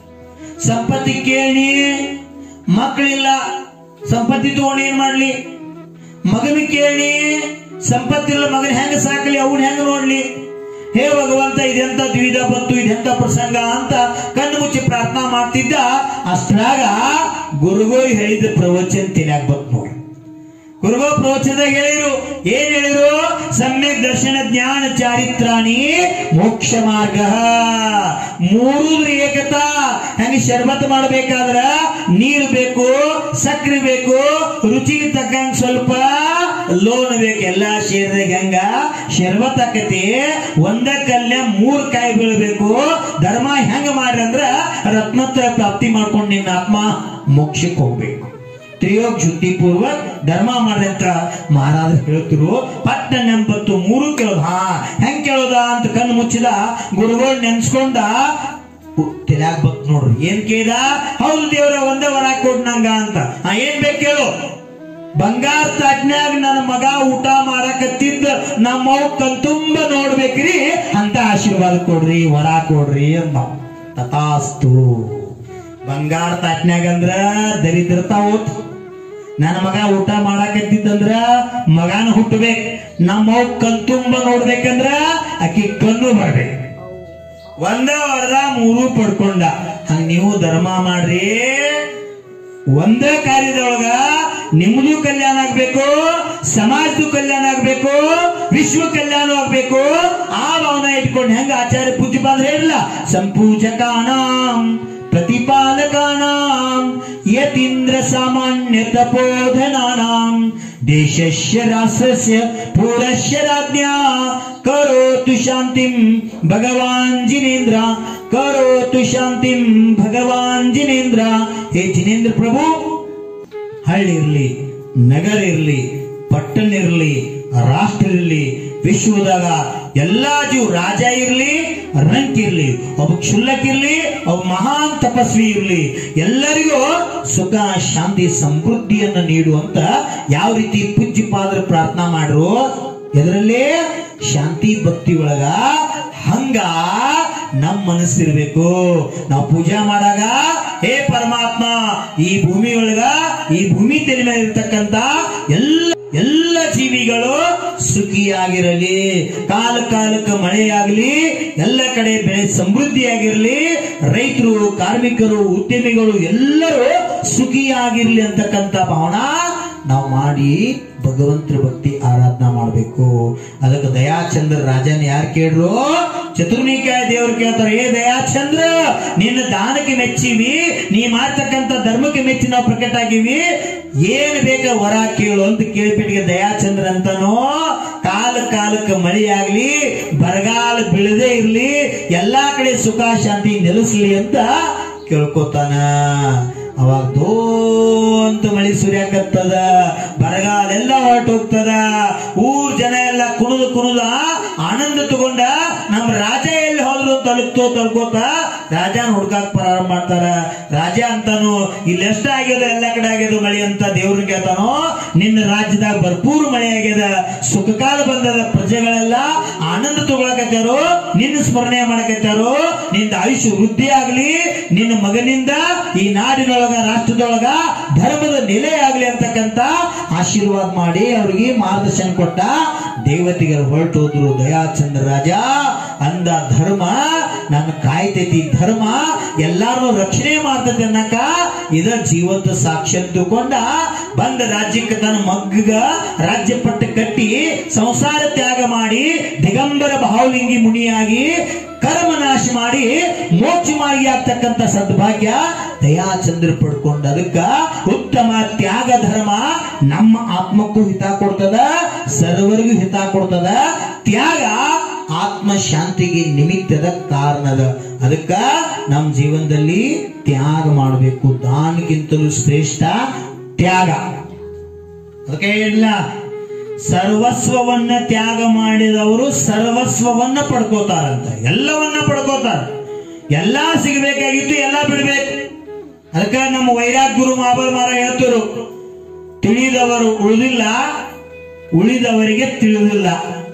ಸಂಪತ್ತಿ ಕೇಳಿ ಮಕ್ಕಳಿಲ್ಲ ಸಂಪತ್ತಿ ತಗೊಂಡು ಏನ್ ಮಾಡ್ಲಿ ಮಗನ ಕೇಳಿ ಸಂಪತ್ತಿಲ್ಲ ಮಗನ ಹೆಂಗ ಸಾಕಲಿ ಅವನ್ ಹೆಂಗ ನೋಡ್ಲಿ ಹೇ ಭಗವಂತ ಇದೆಂತ ದ್ವಿಧ ಬತ್ತು ಇದೆಂತ ಪ್ರಸಂಗ ಅಂತ ಕಣ್ಣು ಮುಚ್ಚಿ ಪ್ರಾರ್ಥನಾ ಮಾಡ್ತಿದ್ದ ಅಷ್ಟ್ರಾಗ ಗುರುಗಳು ಹೇಳಿದ ಪ್ರವಚನ ತಿಳಿಯಾಕ ಬಂತು ನೋಡಿ ಗುರುಗಳು ಪ್ರವಚನದಾಗ ಹೇಳಿರು ಏನ್ ಹೇಳಿರು ಸಮ್ಯಕ್ ದರ್ಶನ ಜ್ಞಾನ ಚಾರಿತ್ರಾಣಿ ಮೋಕ್ಷ ಮಾರ್ಗ ಮೂರು ಏಕತಾ ಹೆಂಗ ಶರ್ಬತ್ ಮಾಡ್ಬೇಕಾದ್ರ ನೀರು ಬೇಕು ಸಕ್ರೆ ಬೇಕು ರುಚಿಗೆ ತಕ್ಕಂಗ ಸ್ವಲ್ಪ ಲೋನ್ ಬೇಕು ಎಲ್ಲಾ ಸೇರಿದಾಗ ಹೆಂಗ ಶರ್ಬತ್ ಆಕತಿ ಒಂದ ಕಲ್ಯ ಮೂರ್ ಕಾಯಿ ಬೀಳ್ಬೇಕು ಧರ್ಮ ಹೆಂಗ ಮಾಡ್ರಿ ಅಂದ್ರ ರತ್ನತ್ರ ಪ್ರಾಪ್ತಿ ಮಾಡ್ಕೊಂಡು ನಿನ್ನ ಆತ್ಮ ಮೋಕ್ಷಕ್ಕೆ ಹೋಗ್ಬೇಕು ತ್ರಿಯೋಗ ಶುದ್ಧಿ ಪೂರ್ವಕ್ ಧರ್ಮ ಮಾಡ್ರಿ ಅಂತ ಮಹಾರಾಜ ಹೇಳ್ತಿರು ಪಟ್ಟ ನೆಂಪತ್ತು ಮೂರು ಕೇಳೋದು ಹಾ ಹೆಂಗ್ ಕೇಳೋದ ಅಂತ ಕಣ್ಣು ಮುಚ್ಚಿದ ಗುರುಗಳು ನೆನ್ಸ್ಕೊಂಡ ತೆಲ್ಯಾಗ ಬತ್ ನೋಡ್ರಿ ಏನ್ ಕೇಳ್ದ ಹೌದು ದೇವ್ರ ಒಂದೇ ವರ ಕೊಡ್ ನಂಗ ಅಂತ ಆ ಏನ್ ಬೇಕು ಕೇಳು ಬಂಗಾರ ತಾಟ್ನ್ಯಾಗ ನನ್ನ ಮಗ ಊಟ ಮಾಡಕತ್ತಿದ್ದ ನಮ್ಮ ಕಣ್ತುಂಬ ನೋಡ್ಬೇಕ್ರಿ ಅಂತ ಆಶೀರ್ವಾದ ಕೊಡ್ರಿ ವರ ಕೊಡ್ರಿ ಅಂತ ತಥಾಸ್ತು ಬಂಗಾರ ತಾಟ್ನ್ಯಾಗ ಅಂದ್ರ ದರಿದ್ರತ ಹೋತ್ ನನ್ನ ಮಗ ಊಟ ಮಾಡಾಕತ್ತಿದ್ದಂದ್ರ ಮಗಾನ ಹುಟ್ಟಬೇಕು ನಮ್ಮ ಕಣ್ತುಂಬ ನೋಡ್ಬೇಕಂದ್ರ ಆಕಿ ಕಣ್ಣು ಬರ್ಬೇಕು ಒಂದ ವರದ ಮೂರು ಪಡ್ಕೊಂಡ ಹಂಗ ನೀವು ಧರ್ಮ ಮಾಡ್ರಿ ಒಂದೇ ಕಾರ್ಯದೊಳಗ ನಿಮ್ಮದು ಕಲ್ಯಾಣ ಆಗ್ಬೇಕು ಸಮಾಜದ ಕಲ್ಯಾಣ ಆಗ್ಬೇಕು ವಿಶ್ವ ಕಲ್ಯಾಣ ಆಗ್ಬೇಕು ಆ ಭಾವನೆ ಇಟ್ಕೊಂಡು ಹೆಂಗ ಆಚಾರ್ಯ ಪೂಜ್ಯಪಾದ್ರ ಹೇಳಿಲ್ಲ ಸಂಪೂಜಕಾನಾಂ ಪ್ರತಿಪಾಲಕಾನಾಂ ಯತೀಂದ್ರ ಸಾಮಾನ್ಯ ತಪೋಧನಾನಾಂ ದೇಶಸ್ಯ ರಾಷ್ಟ್ರಸ್ಯ ಪೂರಸ್ಯ ರಾಜ್ಞಾ ಕರೋತು ಶಾಂತಿಂ ಭಗವಾನ್ ಜಿನೇಂದ್ರ ಕರೋತು ಶಾಂತಿಂ ಭಗವಾನ್ ಜಿನೇಂದ್ರ ಹೇ ಜಿನೇಂದ್ರ ಪ್ರಭು ಹಳ್ಳಿ ಇರ್ಲಿ ನಗರ ಇರ್ಲಿ ಪಟ್ಟಣ ಇರ್ಲಿ ರಾಷ್ಟ್ರ ಇರ್ಲಿ ವಿಶ್ವದಾಗ ಎಲ್ಲಾ ಜೀವ ರಾಜ ಇರ್ಲಿ ರಂಕ್ ಇರ್ಲಿ ಒಬ್ಬ ಕ್ಷುಲ್ಲಕ್ ಇರ್ಲಿ ಒಬ್ಬ ಮಹಾನ್ ತಪಸ್ವಿ ಇರ್ಲಿ ಎಲ್ಲರಿಗೂ ಸುಖ ಶಾಂತಿ ಸಮೃದ್ಧಿಯನ್ನು ನೀಡುವಂತ ಯಾವ ರೀತಿ ಪೂಜ್ಯಪಾದ್ರ ಪ್ರಾರ್ಥನಾ ಮಾಡ್ರು ಎದರಲ್ಲಿ ಶಾಂತಿ ಭಕ್ತಿ ಒಳಗ ಹಂಗ ನಮ್ ಮನಸ್ಸಿರ್ಬೇಕು ನಾವು ಪೂಜೆ ಮಾಡಾಗ ಹೇ ಪರಮಾತ್ಮ ಈ ಭೂಮಿ ಒಳಗ ಈ ಭೂಮಿ ತೆರೆ ಮೇಲೆ ಇರ್ತಕ್ಕಂತ ಎಲ್ಲ ಎಲ್ಲ ಜೀವಿಗಳು ಸುಖಿಯಾಗಿರಲಿ ಕಾಲ ಕಾಲಕ್ಕೆ ಮಳೆಯಾಗಲಿ ಎಲ್ಲ ಕಡೆ ಬೆಳೆ ಸಮೃದ್ಧಿಯಾಗಿರಲಿ ರೈತರು ಕಾರ್ಮಿಕರು ಉದ್ಯಮಿಗಳು ಎಲ್ಲರೂ ಸುಖಿಯಾಗಿರ್ಲಿ ಅಂತಕ್ಕಂಥ ಭಾವನಾ ನಾವು ಮಾಡಿ ಭಗವಂತರ ಭಕ್ತಿ ಆರಾಧನಾ ಮಾಡಬೇಕು ಅದಕ್ಕೆ ದಯಾಚಂದ್ರ ರಾಜನ್ ಯಾರು ಕೇಳ್ರು ಚತುರ್ನಿಕಾಯ ದೇವ್ರು ಕೇಳ್ತಾರೆ ಏ ದಯಾಚಂದ್ರ ನಿನ್ನ ದಾನಕ್ಕೆ ಮೆಚ್ಚಿವಿ ನೀ ಮಾಡ್ತಕ್ಕಂಥ ಧರ್ಮಕ್ಕೆ ಮೆಚ್ಚಿ ನಾವು ಪ್ರಕಟ ಆಗಿವಿ ಏನ್ ಬೇಕ ವರ ಕೇಳು ಅಂತ ಕೇಳ್ಬಿಟ್ಟಿಗೆ ದಯಾಚಂದ್ರ ಅಂತಾನೋ ಕಾಲ ಕಾಲಕ್ಕೆ ಮಳೆಯಾಗ್ಲಿ ಬರಗಾಲ ಬೀಳದೇ ಇರ್ಲಿ ಎಲ್ಲಾ ಕಡೆ ಸುಖ ಶಾಂತಿ ನೆಲೆಸ್ಲಿ ಅಂತ ಕೇಳ್ಕೊತಾನ ಅವಾಗ ದೋ ಅಂತ ಮಳಿ ಸುರಿಯಾಕತ್ತದ ಬರಗಾಲ ಎಲ್ಲ ಹೊರಟೋಗ್ತದ ಊರ್ ಜನ ಎಲ್ಲ ಕುಣಿದು ಕುಣಿದ ಆನಂದ ತಗೊಂಡ ನಮ್ಮ ರಾಜ ಎಲ್ಲಿ ಹೋದ್ರು ತಲುಪ್ತೋ ತಲ್ಕೋತ ರಾಜನ ಹುಡ್ಕಾಕ್ ಪ್ರಾರಂಭ ಮಾಡ್ತಾರ ರಾಜ ಅಂತಾನು ಇಲ್ಲಿ ಎಷ್ಟ ಆಗ್ಯದ ಎಲ್ಲ ಕಡೆ ಆಗ್ಯದ ಮಳಿ ಅಂತ ದೇವ್ರನ್ನ ಕೇಳ್ತಾನೋ ನಿನ್ನ ರಾಜ್ಯದಾಗ ಭರ್ಪೂರ್ ಮಳೆ ಆಗ್ಯದ ಸುಖ ಕಾಲ ಬಂದದ ಪ್ರಜೆಗಳೆಲ್ಲ ಆನಂದ ತಗೊಳಕತ್ತಾರೋ ನಿನ್ನ ಸ್ಮರಣೆ ಮಾಡಕತ್ತಾರೋ ನಿಂದ ಆಯುಷ್ಯ ವೃದ್ಧಿ ಆಗ್ಲಿ ನಿನ್ನ ಮಗನಿಂದ ಈ ನಾಡಿನೊಳಗ ರಾಷ್ಟ್ರದೊಳಗ ಧರ್ಮದ ನೆಲೆ ಆಗ್ಲಿ ಅಂತಕ್ಕಂತ ಆಶೀರ್ವಾದ ಮಾಡಿ ಅವ್ರಿಗೆ ಮಾರ್ಗದರ್ಶನ ಕೊಟ್ಟ ದೇವತೆಗಳು ಹೊರಟೋದ್ರು ದಯಾಚಂದ್ರ ರಾಜ ಅಂದ ಧರ್ಮ ನನ್ನ ಕಾಯ್ತೈತಿ ಧರ್ಮ ಎಲ್ಲಾರನ್ನು ರಕ್ಷಣೆ ಮಾಡ್ತೈತಿ ಅನ್ನಕ ಇದ ಜೀವಂತ ಸಾಕ್ಷಿ ಅಂತ ತಿಳ್ಕೊಂಡ ಬಂದ ರಾಜ್ಯಕ್ಕೆ ತನ್ನ ಮಗ್ಗ ರಾಜ್ಯ ಪಟ್ಟ ಕಟ್ಟಿ ಸಂಸಾರ ತ್ಯಾಗ ಮಾಡಿ ದಿಗಂಬರ ಭಾವಲಿಂಗಿ ಮುನಿಯಾಗಿ ಕರ್ಮ ನಾಶ ಮಾಡಿ ಮೋಕ್ಷ ಮಾರ್ಗಿ ಆಗ್ತಕ್ಕಂಥ ಸದ್ಭಾಗ್ಯ ದಯಾಚಂದ್ರ ಪಡ್ಕೊಂಡ ಅದಕ್ಕ ಉತ್ತಮ ತ್ಯಾಗ ಧರ್ಮ ನಮ್ಮ ಆತ್ಮಕ್ಕೂ ಹಿತ ಕೊಡ್ತದ ಸರ್ವರಿಗೂ ಹಿತ ಕೊಡ್ತದ ತ್ಯಾಗ ಆತ್ಮ ಶಾಂತಿಗೆ ನಿಮಿತ್ತದ ಕಾರಣದ ಅದಕ್ಕ ನಮ್ಮ ಜೀವನದಲ್ಲಿ ತ್ಯಾಗ ಮಾಡಬೇಕು ದಾನಕ್ಕಿಂತಲೂ ಶ್ರೇಷ್ಠ ತ್ಯಾಗ ಅದಕ್ಕೆ ಹೇಳಿಲ್ಲ ಸರ್ವಸ್ವವನ್ನ ತ್ಯಾಗ ಮಾಡಿದವರು ಸರ್ವಸ್ವವನ್ನ ಪಡ್ಕೋತಾರಂತ ಎಲ್ಲವನ್ನ ಪಡ್ಕೋತಾರ ಎಲ್ಲಾ ಸಿಗಬೇಕಾಗಿತ್ತು ಎಲ್ಲಾ ಬಿಡ್ಬೇಕು ಅದಕ್ಕ ನಮ್ಮ ವೈರಾಗ್ ಗುರು ಮಹಾಬಲ್ ಮಾರ ಹೇಳ್ತರು ತಿಳಿದವರು ಉಳಿದಿಲ್ಲ ಉಳಿದವರಿಗೆ ತಿಳಿದಿಲ್ಲ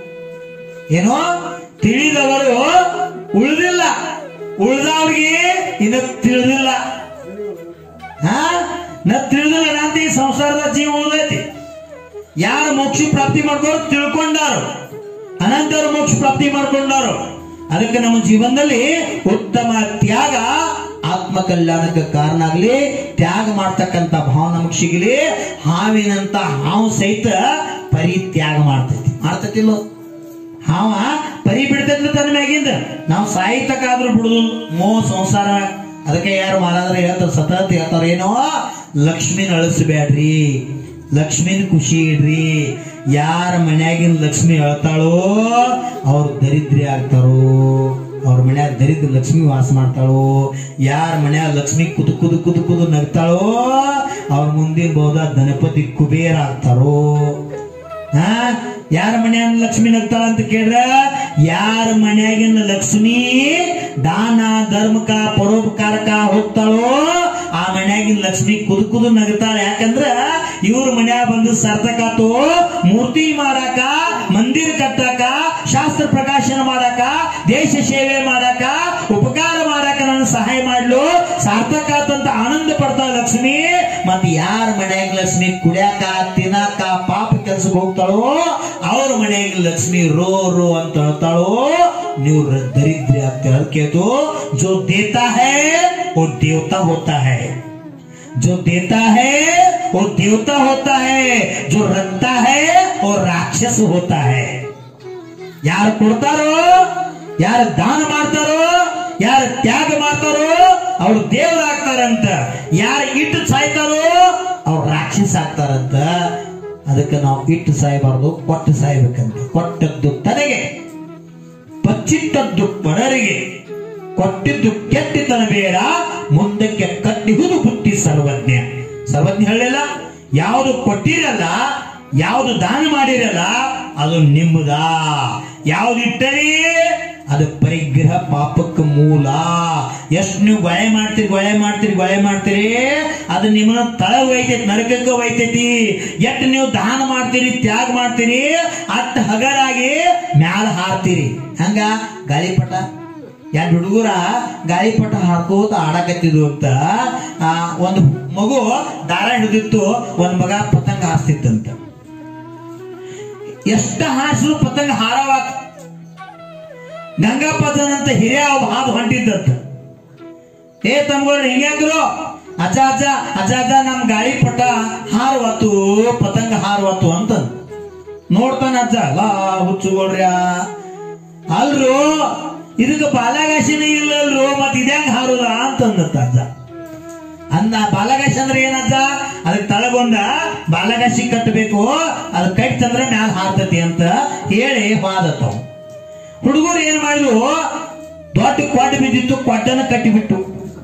ಏನೋ ತಿಳಿದವರು ಉಳಿದಿಲ್ಲ ಉಳಿದವ್ರಿಗೆ ಇನ್ನು ತಿಳಿದಿಲ್ಲ ಹಾ ನಾ ತಿಳಿದಿಲ್ಲ ನಂತ ಈ ಸಂಸಾರದ ಜೀವ ಉಳಿದೈತಿ ಯಾರು ಮೋಕ್ಷ ಪ್ರಾಪ್ತಿ ಮಾಡ್ಕೊಂಡು ತಿಳ್ಕೊಂಡಾರು ಅನಂತರ ಮೋಕ್ಷ ಪ್ರಾಪ್ತಿ ಮಾಡ್ಕೊಂಡಾರು ಅದಕ್ಕೆ ನಮ್ಮ ಜೀವನದಲ್ಲಿ ಉತ್ತಮ ತ್ಯಾಗ ಆತ್ಮ ಕಲ್ಯಾಣಕ್ಕೆ ಕಾರಣ ಆಗ್ಲಿ ತ್ಯಾಗ ಮಾಡ್ತಕ್ಕಂತ ಭಾವ ನಮಗ್ ಸಿಗಲಿ ಹಾವಿನಂತ ಹಾವು ಸಹಿತ ಪರಿತ್ಯಾಗ ಮಾಡ್ತೈತಿ ಮಾಡ್ತೈತಿಲ್ಲೋ ಹಾವ ಪರಿ ಬಿಡ್ತೈತಿ ತನ್ನ ಮ್ಯಾಗಿಂದ ನಾವು ಸಾಹಿತ್ಯಕ್ಕಾದ್ರೂ ಬಿಡುದು ಮೋ ಸಂಸಾರ ಅದಕ್ಕೆ ಯಾರು ಮಾರಾದ್ರೆ ಹೇಳ್ತಾರ ಸತತ ಹೇಳ್ತಾರ ಏನೋ ಲಕ್ಷ್ಮಿನ ಅಳಿಸ್ಬೇಡ್ರಿ ಲಕ್ಷ್ಮಿನ ಖುಷಿ ಇಡ್ರಿ ಯಾರ ಮನ್ಯಾಗಿನ ಲಕ್ಷ್ಮಿ ಅಳ್ತಾಳೋ ಅವ್ರು ದರಿದ್ರಿ ಆಗ್ತಾರೋ ಅವ್ರ ಮನ್ಯಾಗ ದರಿದ್ರ ಲಕ್ಷ್ಮಿ ವಾಸ ಮಾಡ್ತಾಳೋ ಯಾರ ಮನ್ಯಾಗ ಲಕ್ಷ್ಮಿ ಕುದು ಕುದು ಕುದು ಕುದು ನಗ್ತಾಳೋ ಅವ್ರ ಮುಂದಿನ ಬೋದ ಗಣಪತಿ ಕುಬೇರ ಆಗ್ತಾರೋ ಹಾ ಯಾರ ಮನ್ಯಾಗ ಲಕ್ಷ್ಮಿ ನಗ್ತಾಳ ಅಂತ ಕೇಳ್ರ ಯಾರ ಮನ್ಯಾಗಿನ ಲಕ್ಷ್ಮಿ ದಾನ ಧರ್ಮಕ ಪರೋಪಕಾರಕ ಹೋಗ್ತಾಳೋ ಆ ಮನ್ಯಾಗಿನ ಲಕ್ಷ್ಮಿ ಕುದು ಕುದು ನಗ್ತಾಳ ಯಾಕಂದ್ರ ಇವ್ರ ಮನ್ಯಾಗ ಬಂದು ಸಾರ್ಥಕಾತು ಮೂರ್ತಿ ಮಾಡಾಕ ಮಂದಿರ ಕಟ್ಟಾಕ ಶಾಸ್ತ್ರ ಪ್ರಕಾಶನ ಮಾಡಾಕ ದೇಶ ಸೇವೆ ಮಾಡಾಕ ಉಪಕಾರ ಮಾಡಾಕ ನಾನು ಸಹಾಯ ಮಾಡ್ಲು ಸಾರ್ಥಕ ಆತಂತ ಆನಂದ ಪಡ್ತಾಳ ಲಕ್ಷ್ಮಿ ಮತ್ ಯಾರ ಮನ್ಯಾಗ ಲಕ್ಷ್ಮಿ ಕುಡ್ಯಾಕ ತಿನ್ನಾಕ ಪಾಪ ಕೆಲ್ಸಕ್ಕೆ ಹೋಗ್ತಾಳೋ ಅವ್ರ ಮನೆಯಾಗ ಲಕ್ಷ್ಮಿ ರೋ ರೋ ಅಂತ ಹೇಳ್ತಾಳೋ ನೀವು ರ- ದರಿದ್ರಿ ಆಗ್ತೀರ ಅದಕ್ಕೆ ಅದು ಜೋ ದೇತಾ ಹೈ और देवता होता है जो देता है वो देवता होता है जो रखता है वो राक्षस होता है ಯಾರು ಕೊಡ್ತಾರೋ ಯಾರು ದಾನ ಮಾಡ್ತಾರೋ ಯಾರು ತ್ಯಾಗ ಮಾಡ್ತಾರೋ ಅವ್ರು ದೇವರಾಗ್ತಾರಂತ ಯಾರು ಇಟ್ಟು ಸಾಯ್ತಾರೋ ಅವ್ರು ರಾಕ್ಷಸ ಆಗ್ತಾರಂತ ಅದಕ್ಕೆ ನಾವು ಇಟ್ಟು ಸಾಯಬಾರ್ದು ಕೊಟ್ಟು ಸಾಯ್ಬೇಕಂತ ಕೊಟ್ಟದ್ದು ತನಗೆ ಬಚ್ಚಿಟ್ಟದ್ದು ಪರರಿಗೆ ಕೊಟ್ಟಿದ್ದು ಕೆಟ್ಟಿತನ ಬೇಡ ಮುಂದಕ್ಕೆ ಕಟ್ಟಿಹುದು ಬುದ್ಧಿ ಸರ್ವಜ್ಞ ಸರ್ವಜ್ಞ ಹೇಳಿಲ್ಲ ಯಾವುದು ಕೊಟ್ಟಿರಲ್ಲ ಯಾವುದು ದಾನ ಮಾಡಿರಲ್ಲ ಅದು ನಿಮ್ಮದ ಯಾವ್ದು ಇಟ್ಟರಿ ಅದು ಪರಿಗ್ರಹ ಪಾಪಕ್ಕೆ ಮೂಲ ಎಷ್ಟು ನೀವು ಗೊಳೆ ಮಾಡ್ತೀರಿ ಗೊಳೆ ಮಾಡ್ತೀರಿ ಗೊಳೆ ಮಾಡ್ತೀರಿ ಅದು ನಿಮ್ಮನ್ನ ತಳ ಒಯ್ತೈತಿ ನರಕಕ್ಕೆ ಒಯ್ತೈತಿ ಎಷ್ಟು ನೀವು ದಾನ ಮಾಡ್ತೀರಿ ತ್ಯಾಗ ಮಾಡ್ತೀರಿ ಅಷ್ಟು ಹಗರಾಗಿ ಮ್ಯಾಲ ಹಾರ್ತೀರಿ ಹಂಗ ಗಾಳಿಪಟ ಎರಡು ಹುಡುಗರ ಗಾಳಿಪಟ ಹಾಡ್ಕೋತ ಆಡಕತ್ತಿದ್ವು ಅಂತ ಆ, ಒಂದು ಮಗು ದಾರ ಹಿಡಿದಿತ್ತು ಒಂದ್ ಮಗ ಪತಂಗ ಹಾರಿಸ್ತಿತ್ತಂತ ಎಷ್ಟ ಹಾರಿಸಿದ್ರು ಪತಂಗ ಹಾರವಾತ ಗಂಗಾಪತನ ಅಂತ ಹಿರಿಯ ಒಬ್ಬ ಹಾದು ಹೊಂಟಿದ್ದಂತ ಏ ತಮ್ಗಳು ಹಿಂಗ್ಯಾಕ್ರು ಅಜ್ಜ ಅಜ್ಜ ಅಜ್ಜ ಅಜ್ಜ ನಮ್ ಗಾಳಿ ಪಟ ಹಾರವತ್ತು ಪತಂಗ ಹಾರವತ್ತು ಅಂತ ನೋಡ್ತಾನ ಅಜ್ಜ ಲಾ ಹುಚ್ಚುಗೊಳ್ರ್ಯಾ ಅಲ್ರು ಇದಕ್ಕೆ ಬಾಲಗಾಸಿನೇ ಇಲ್ಲಲ್ರು ಮತ್ ಇದ್ಯಾಂಗ ಹಾರುದ ಅಂತಂದತ್ತ ಅಜ್ಜ ಅಂದ ಬಾಲಗಾಸಿ ಅಂದ್ರೆ ಏನಜ್ಜ ಅದಕ್ಕೆ ತಳಗೊಂದ ಬಾಲಗಾಸಿ ಕಟ್ಟಬೇಕು ಅದ್ ಕಟ್ತಂದ್ರೆ ಮ್ಯಾಲ ಹಾರ್ತತಿ ಅಂತ ಹೇಳಿ ಹೋದತ್ತವ್ ಹುಡುಗರು ಏನ್ ಮಾಡಿದ್ರು ದೊಡ್ಡ ಕೊಡ್ಡ ಬಿದ್ದಿತ್ತು ಕೊಡ್ಡನ ಕಟ್ಟಿಬಿಟ್ಟು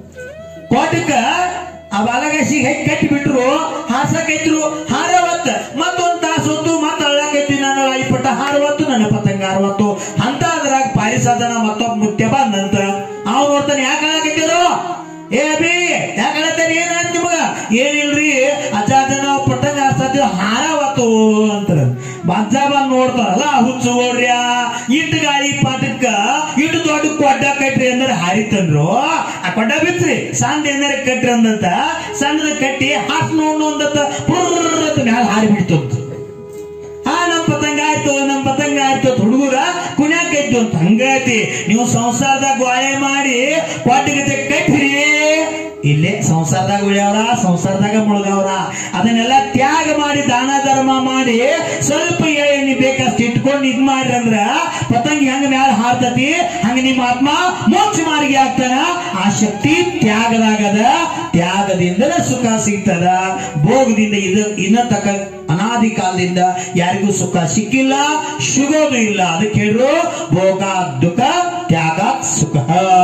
ಕೋಟಕ್ಕ ಆ ಬಾಲಗಾಸಿಗೆ ಹೆಗ್ ಕಟ್ಟಿ ಬಿಟ್ರು ಹಾರ್ಸಕೈತ್ರು ಹಾರವತ್ತ ಮತ್ತೊಂದ್ ತಾಸು ಹೊತ್ತು ಮತ್ತ ಅಳ್ಳಕೈತಿ ನನ್ನ ಐಪಟ್ಟ ಹಾರವತ್ತು ನನ್ನ ಪತಂಗ ಹಾರವತ್ತು ಅಂತ ಅದ್ರಾಗ ಪಾರಿಸಾದನ ಮತ್ತೊಬ್ಬ ಮುತ್ಯ ಬಂದಂತ ಅವ್ ನೋಡ್ತಾನೆ ಯಾಕೆ ಹಾಕೈತಿರು ಏ ಅಭಿ ಯಾಕೆ ಹೇಳತ್ತೇನೆ ಏನ್ ಆಯ್ತು ನಿಮಗ ಏನಿಲ್ರಿ ಅಜ್ಜ ಅಜ್ಜ ನಾವು ಪತಂಗ ಹಾರ್ಸತ್ತೀವಿ ಹಾರವತ್ತು ಅಂತಾರ ಅಜ್ಜ ಬಂದ್ ನೋಡ್ತಾರಲ್ಲ ಹುಚ್ಚು ಓಡ್ರ್ಯಾ ಇಟ್ಟು ಗಾಳಿ ಪಾಠಕ್ಕ ಇಟ್ಟು ದೊಡ್ಡ ಕೊಡ್ಡ ಕಟ್ರಿ ಅಂದ್ರೆ ಹಾರಿತಂದ್ರು ಆ ಕೊಡ್ಡ ಬಿತ್ರಿ ಸಣ್ಣ ಏನಾರ ಕಟ್ರಿ ಅಂದಂತ ಸಣ್ಣದ ಕಟ್ಟಿ ಹಾಸ್ ನೋಡು ಅಂದತ್ತ ಪುರ್ರತ್ ಮ್ಯಾಲ ಹಾರಿ ಬಿಡ್ತಂತ ಆ ನಮ್ ಪತಂಗ ಆಯ್ತು ನಮ್ ಪತಂಗ ಆಯ್ತು ಹುಡುಗರ ಕುಣ್ಯಾಕ ಇದ್ದು ಅಂತ ಹಂಗೈತಿ ನೀವು ಸಂಸಾರದಾಗ ಗೋಳೆ ಮಾಡಿ ಕೊಟ್ಟಿಗೆ ಕಟ್ಟಿರಿ ಇಲ್ಲೇ ಸಂಸಾರದಾಗ ಉಳಿಯವ್ರ ಸಂಸಾರದಾಗ ಮುಳುಗವ್ರ ಅದನ್ನೆಲ್ಲ ತ್ಯಾಗ ಮಾಡಿ ದಾನ ಧರ್ಮ ಮಾಡಿ ಸ್ವಲ್ಪ ಎಣ್ಣೆ ಬೇಕಷ್ಟು ಇಟ್ಕೊಂಡು ಇದ್ ಮಾಡ್ರಿ ಅಂದ್ರ ಪತಂಗ ಹೆಂಗ ಮ್ಯಾಲ ಹಾರ್ತತಿ ಹಂಗ ನಿಮ್ಮ ಆತ್ಮ ಮೋಕ್ಷ ಮಾರ್ಗಿ ಆಗ್ತಾನ ಆ ಶಕ್ತಿ ತ್ಯಾಗದಾಗದ ತ್ಯಾಗದಿಂದಲೇ ಸುಖ ಸಿಗ್ತದ ಭೋಗದಿಂದ ಇದು ಇನ್ನ ತಕ ಅನಾದಿ ಕಾಲದಿಂದ ಯಾರಿಗೂ ಸುಖ ಸಿಕ್ಕಿಲ್ಲ ಸಿಗೋದು ಇಲ್ಲ ಅದಕ್ಕೆ ಹೇಳ್ರು ಭೋಗ ದುಃಖ ತ್ಯಾಗ ಸುಖ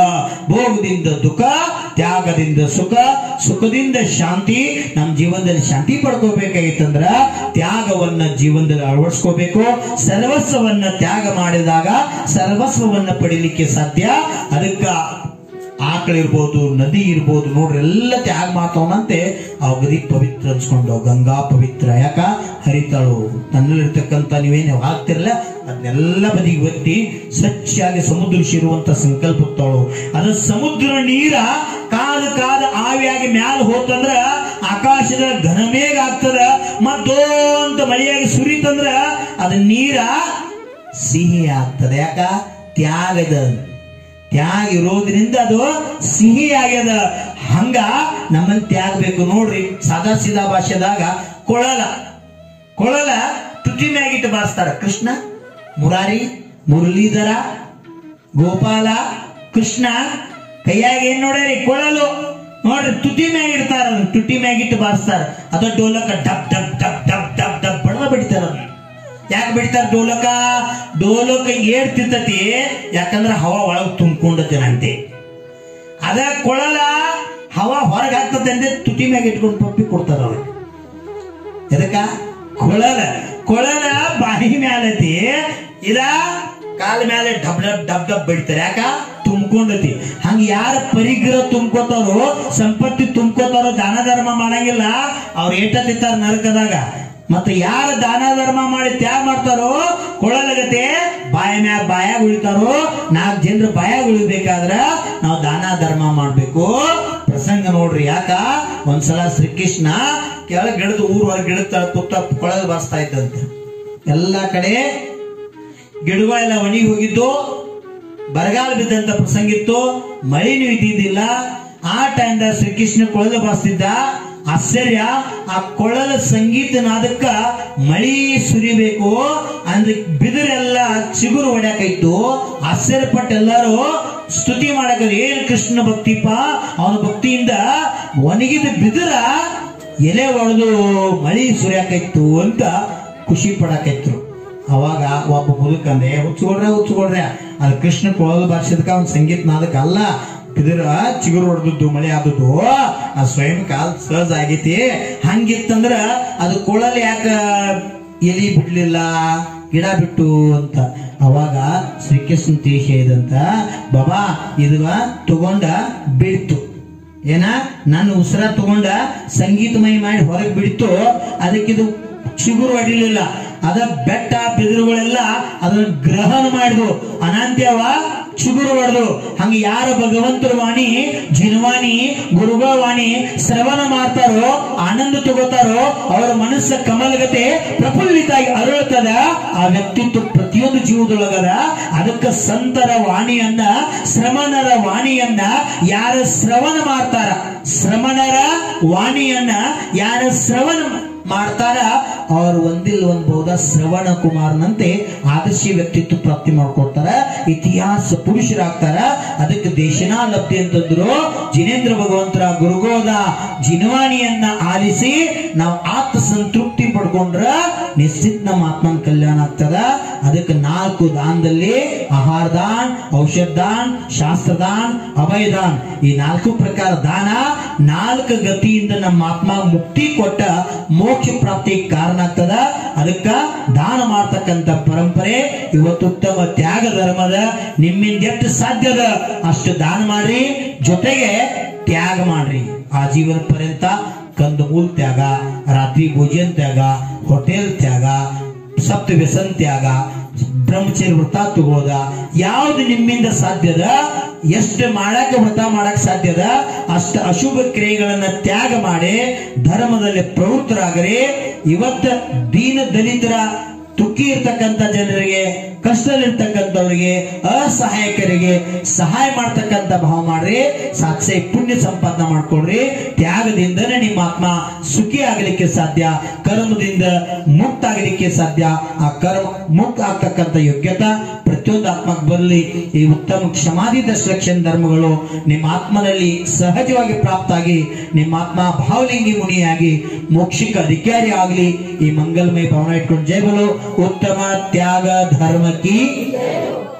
ಭೋಗದಿಂದ ದುಃಖ ತ್ಯಾಗದಿಂದ ಸುಖ ಸುಖದಿಂದ ಶಾಂತಿ ನಮ್ಮ ಜೀವನದಲ್ಲಿ ಶಾಂತಿ ಪಡ್ಕೋಬೇಕಾಗಿತ್ತಂದ್ರ ತ್ಯಾಗವನ್ನ ಜೀವನದಲ್ಲಿ ಅಳವಡಿಸ್ಕೋಬೇಕು ಸರ್ವಸ್ವವನ್ನ ತ್ಯಾಗ ಮಾಡಿದಾಗ ಸರ್ವಸ್ವವನ್ನ ಪಡಿಲಿಕ್ಕೆ ಸಾಧ್ಯ ಅದಕ್ಕ ಆಕಳಿರ್ಬೋದು ನದಿ ಇರ್ಬೋದು ನೋಡ್ರಿ ಎಲ್ಲ ತ್ಯಾಗ ಮಾಡ್ತಾವನಂತೆ ಆ ಗದಿ ಪವಿತ್ರ ಅನ್ಸ್ಕೊಂಡು ಗಂಗಾ ಪವಿತ್ರ ಯಾಕ ಹರಿತಾಳು ನನ್ನಲ್ಲಿರ್ತಕ್ಕಂಥ ನೀವೇನು ಹಾಕ್ತಿರಲ್ಲ ಅದನ್ನೆಲ್ಲ ಬದಿಗೆ ಒತ್ತಿ ಸ್ವಚ್ಛಾಗಿ ಸಮುದ್ರ ಸೇರುವಂತ ಸಂಕಲ್ಪತ್ತಾಳು ಅದ ಸಮುದ್ರ ನೀರ ಕಾದ ಕಾದ ಆವಿಯಾಗಿ ಮ್ಯಾಲ ಹೋತಂದ್ರ ಆಕಾಶದ ಘನಮೇಘ ಆಗ್ತದ ಮತ್ತೊಂತ ಮಳೆಯಾಗಿ ಸುರಿತಂದ್ರ ಅದ ನೀರ ಸಿಹಿ ಆಗ್ತದೆ ಯಾಕ ತ್ಯಾಗದ ತ್ಯಾಗ ಇರೋದ್ರಿಂದ ಅದು ಸಿಹಿ ಆಗ್ಯದ ಹಂಗ ನಮ್ಮಲ್ಲಿ ತ್ಯಾಗ ಬೇಕು ನೋಡ್ರಿ ಸಾದಾ ಸೀದಾ ಭಾಷೆದಾಗ ಕೊಳಲ ಕೊಳಲ ತುಟಿ ಮ್ಯಾಗಿಟ್ಟು ಬಾರಿಸ್ತಾರ ಕೃಷ್ಣ ಮುರಾರಿ ಮುರಳೀಧರ ಗೋಪಾಲ ಕೃಷ್ಣ ಕೈಯಾಗ ಏನ್ ನೋಡ್ರಿ ಕೊಳಲು ನೋಡ್ರಿ ತುಟಿ ಮ್ಯಾಗ ಇಡ್ತಾರ ಅದನ್ನ ತುಟಿ ಮ್ಯಾಗಿಟ್ಟು ಬಾರಿಸ್ತಾರ ಅದ ಡೋಲಕ ಡಬ್ ಡಬ್ ಡಬ್ ಡಬ್ ಡಬ್ ಡಬ್ ಬಡದ ಬಿಡ್ತಾರ ಅದನ್ನ ಯಾಕೆ ಬಿಡ್ತಾರ ಡೋಲಕ ಡೋಲಕ ಏಡ್ತಿರ್ತತಿ ಯಾಕಂದ್ರ ಹವಾ ಒಳಗ್ ತುಂಬಿಕೊಂಡತೇನಂತೆ ಅದ ಕೊಳಲ ಹವಾ ಹೊರಗೆ ಹಾಕ್ತದೆ ಅಂದ್ರೆ ತುಟಿ ಮ್ಯಾಗ ಇಟ್ಕೊಂಡು ಪಪ್ಪಿ ಕೊಡ್ತಾರ ಅವ್ರಿಗೆ ಎದಕ್ಕ ಕೊಳಲ ಕೊಳಲ ಬಾಯಿ ಮ್ಯಾಲತಿ ಇದ ಕಾಲ ಮೇಲೆ ಡಬ್ ಡಬ್ ಡಬ್ ಡಬ್ ಬಡಿತಾರೆ ಯಾಕ ತುಂಬ್ಕೊಂಡತಿ ಹಂಗ ಯಾರ ಪರಿಗ್ರಹ ತುಂಬ್ಕೋತಾರೋ ಸಂಪತ್ತಿ ತುಂಬ್ಕೋತಾರೋ ದಾನ ಧರ್ಮ ಮಾಡಂಗಿಲ್ಲ ಅವ್ರ ಏಟ ತಿಂತಾರ ನರಕದಾಗ ಮತ್ತೆ ಯಾರು ದಾನ ಧರ್ಮ ಮಾಡಿ ತ್ಯಾಗ ಮಾಡ್ತಾರೋ ಕೊಳಲಗತೆ ಬಾಯ ಮ್ಯಾಗ ಬಾಯಾಗ ಉಳಿತಾರೋ ನಾಲ್ಕು ಜನರು ಬಾಯಾಗ ಉಳಿಬೇಕಾದ್ರ ನಾವು ದಾನ ಧರ್ಮ ಮಾಡ್ಬೇಕು ಪ್ರಸಂಗ ನೋಡ್ರಿ ಯಾಕ ಒಂದ್ಸಲ ಶ್ರೀಕೃಷ್ಣ ಕೆಳಗೆ ಗಿಡದ ಊರ್ ಹೊರಗೆ ಗಿಡದ ಪುತ್ತ ಕೊಳಗ ಬಾರಿಸ್ತಾ ಇದ್ದಂತೆ ಎಲ್ಲಾ ಕಡೆ ಗಿಡಗಳೆಲ್ಲ ಒಣಗಿ ಹೋಗಿದ್ದು ಬರಗಾಲ ಬಿದ್ದಂತ ಪ್ರಸಂಗ ಇತ್ತು ಮಳೆನೂ ಇದ್ದಿದ್ದಿಲ್ಲ ಆ ಟೈಮ್ದಾಗ ಶ್ರೀಕೃಷ್ಣ ಕೊಳಗ ಬಾರಿಸ್ತಿದ್ದ ಆಶ್ಚರ್ಯ ಆ ಕೊಳಲ ಸಂಗೀತ ನಾದಕ್ಕ ಮಳಿ ಸುರಿಬೇಕು ಅಂದ್ರೆ ಬಿದಿರೆಲ್ಲ ಚಿಗುರು ಹೊಡ್ಯಾಕೈತು ಆಶ್ಚರ್ಯಪಟ್ಟ ಎಲ್ಲರೂ ಸ್ತುತಿ ಮಾಡಕ ಏನ್ ಕೃಷ್ಣ ಭಕ್ತಿಪ ಅವನ ಭಕ್ತಿಯಿಂದ ಒಣಗಿದ ಬಿದಿರ ಎಲೆ ಒಡೆದು ಮಳಿ ಸುರಿಯಾಕೈತು ಅಂತ ಖುಷಿ ಪಡಾಕೈತ್ರು ಅವಾಗ ಒಬ್ಬ ಮುದುಕಂದೆ ಹುಚ್ಕೊಡ್ರೆ ಹುಚ್ಕೊಡ್ರೆ ಅದು ಕೃಷ್ಣ ಕೊಳಲು ಬಾರಿಸಿದಕ್ಕ ಅವ್ನ ಸಂಗೀತ ನಾದಕ್ಕ ಅಲ್ಲ ಬಿದಿರ ಚಿಗುರು ಹೊಡೆದದ್ದು ಮಳೆ ಆದದ್ದು ಆ ಸ್ವಯಂ ಕಾಲ್ ಸಹಜ ಆಗೈತಿ ಹಂಗಿತ್ತಂದ್ರ ಅದು ಕೊಳಲು ಯಾಕ ಎಲಿ ಬಿಡ್ಲಿಲ್ಲ ಗಿಡ ಬಿಟ್ಟು ಅಂತ ಅವಾಗ ಶ್ರೀಕೃಷ್ಣ ತೀಶ ಇದಂತ ಬಾಬಾ ಇದು ತಗೊಂಡ ಬೀಳ್ತು ಏನ ನನ್ನ ಉಸಿರ ತಗೊಂಡ ಸಂಗೀತಮಯ ಮಾಡಿ ಹೊರಗೆ ಬಿಡ್ತು ಅದಕ್ಕಿದು ಚಿಗುರು ಅಡಿಲಿಲ್ಲ ಅದ ಬೆಟ್ಟ ಬಿದಿರುಗಳೆಲ್ಲ ಅದನ್ನ ಗ್ರಹಣ ಮಾಡಿದ್ವು ಅನಂತ್ಯವ ಚಿಗುರು ಹೊಡೆದು ಹಂಗ ಯಾರ ಭಗವಂತರ ವಾಣಿ ಜಿನವಾಣಿ ಗುರುಗಳ ವಾಣಿ ಶ್ರವಣ ಮಾಡ್ತಾರೋ ಆನಂದ ತಗೋತಾರೋ ಅವರ ಮನಸ್ಸ ಕಮಲಗತೆ ಪ್ರಫುಲ್ಲಿತಾಗಿ ಅರಳುತ್ತದ ಆ ವ್ಯಕ್ತಿತ್ವ ಪ್ರತಿಯೊಂದು ಜೀವದೊಳಗದ ಅದಕ್ಕ ಸಂತರ ವಾಣಿಯನ್ನ ಶ್ರಮಣರ ವಾಣಿಯನ್ನ ಯಾರ ಶ್ರವಣ ಮಾಡ್ತಾರ ಶ್ರಮಣರ ವಾಣಿಯನ್ನ ಯಾರ ಶ್ರವಣ ಮಾಡ್ತಾರ ಅವ್ರು ಒಂದಿಲ್ಲ ಒಂದ್ ಬಹುದ ಶ್ರವಣ ಕುಮಾರನಂತೆ ಆದರ್ಶ ವ್ಯಕ್ತಿತ್ವ ಪ್ರಾಪ್ತಿ ಮಾಡ್ಕೊಡ್ತಾರ ಇತಿಹಾಸ ಪುರುಷರಾಗ್ತಾರ ಅದಕ್ಕೆ ದೇಶನಾ ಲಬ್ಧಿ ಅಂತಂದ್ರು ಜಿನೇಂದ್ರ ಭಗವಂತರ ಗುರುಗೋದ ಜಿನವಾಣಿಯನ್ನ ಆಲಿಸಿ ನಾವು ಆತ್ಮ ಸಂತೃಪ್ತಿ ಪಡ್ಕೊಂಡ್ರ ನಿಶ್ಚಿತ್ ನಮ್ಮ ಆತ್ಮನ ಕಲ್ಯಾಣ ಆಗ್ತದ ಅದಕ್ಕೆ ನಾಲ್ಕು ದಾನದಲ್ಲಿ ಆಹಾರ ದಾನ್ ಔಷಧ ದಾನ್ ಶಾಸ್ತ್ರ ದಾನ್ ಅಭಯ ದಾನ್ ಈ ನಾಲ್ಕು ಪ್ರಕಾರ ದಾನ ನಾಲ್ಕು ಗತಿಯಿಂದ ನಮ್ಮ ಆತ್ಮ ಮುಕ್ತಿ ಕೊಟ್ಟ ಮೋಕ್ಷ ಪ್ರಾಪ್ತಿ ಕಾರಣ ಆಗ್ತದ ಅದಕ್ಕ ದಾನ ಮಾಡ್ತಕ್ಕಂತ ಪರಂಪರೆ ಇವತ್ತು ಉತ್ತಮ ತ್ಯಾಗ ಧರ್ಮದ ನಿಮ್ಮಿಂದ ಎಷ್ಟು ಸಾಧ್ಯದ ಅಷ್ಟು ದಾನ ಮಾಡ್ರಿ ಜೊತೆಗೆ ತ್ಯಾಗ ಮಾಡ್ರಿ ಆ ಜೀವನ ಪರ್ಯಂತ ಕಂದು ಮೂಲ್ ತ್ಯಾಗ ರಾತ್ರಿ ಭೋಜನ ತ್ಯಾಗ ಹೋಟೆಲ್ ತ್ಯಾಗ ಸಪ್ತ ವ್ಯಸನ್ ತ್ಯಾಗ ಬ್ರಹ್ಮಚರ್ಯ ವ್ರತ ತಗೋದ ಯಾವ್ದು ನಿಮ್ಮಿಂದ ಸಾಧ್ಯದ ಎಷ್ಟು ಮಾಡಾಕ ವ್ರತ ಮಾಡಕ್ ಸಾಧ್ಯದ ಅಷ್ಟ ಅಶುಭ ಕ್ರಿಯೆಗಳನ್ನ ತ್ಯಾಗ ಮಾಡಿ ಧರ್ಮದಲ್ಲಿ ಪ್ರವೃತ್ತರಾಗರಿ ಇವತ್ತ ದೀನ ದಲಿತರ ತುಕ್ಕಿ ಇರ್ತಕ್ಕಂಥ ಜನರಿಗೆ ಕಷ್ಟದಲ್ಲಿರ್ತಕ್ಕಂಥವ್ರಿಗೆ ಅಸಹಾಯಕರಿಗೆ ಸಹಾಯ ಮಾಡ್ತಕ್ಕಂಥ ಭಾವ ಮಾಡ್ರಿ ಸಾಕ್ಷಿ ಪುಣ್ಯ ಸಂಪಾದನೆ ಮಾಡ್ಕೊಡ್ರಿ ತ್ಯಾಗದಿಂದನೇ ನಿಮ್ಮ ಆತ್ಮ ಸುಖಿ ಆಗಲಿಕ್ಕೆ ಸಾಧ್ಯ ಕರ್ಮದಿಂದ ಮುಕ್ತ ಆಗಲಿಕ್ಕೆ ಸಾಧ್ಯ ಆ ಕರ್ಮ ಮುಕ್ತ ಆಗ್ತಕ್ಕಂಥ ಯೋಗ್ಯತಾ ಪ್ರತಿಯೊಂದು ಆತ್ಮಕ್ಕೆ ಬರಲಿ ಈ ಉತ್ತಮ ಕ್ಷಮಾದಿ ದಶಲಕ್ಷಣ ಧರ್ಮಗಳು ನಿಮ್ಮ ಆತ್ಮನಲ್ಲಿ ಸಹಜವಾಗಿ ಪ್ರಾಪ್ತ ಆಗಿ ನಿಮ್ಮ ಆತ್ಮ ಭಾವಲಿಂಗಿ ಮುನಿಯಾಗಿ ಮೋಕ್ಷಕ್ಕೆ ಅಧಿಕಾರಿ ಆಗಲಿ ಈ ಮಂಗಲಮಯ ಭವನ ಇಟ್ಕೊಂಡು ಜೈ ಬಲು ಉತ್ತಮ ತ್ಯಾಗ ಧರ್ಮಕ್ಕೆ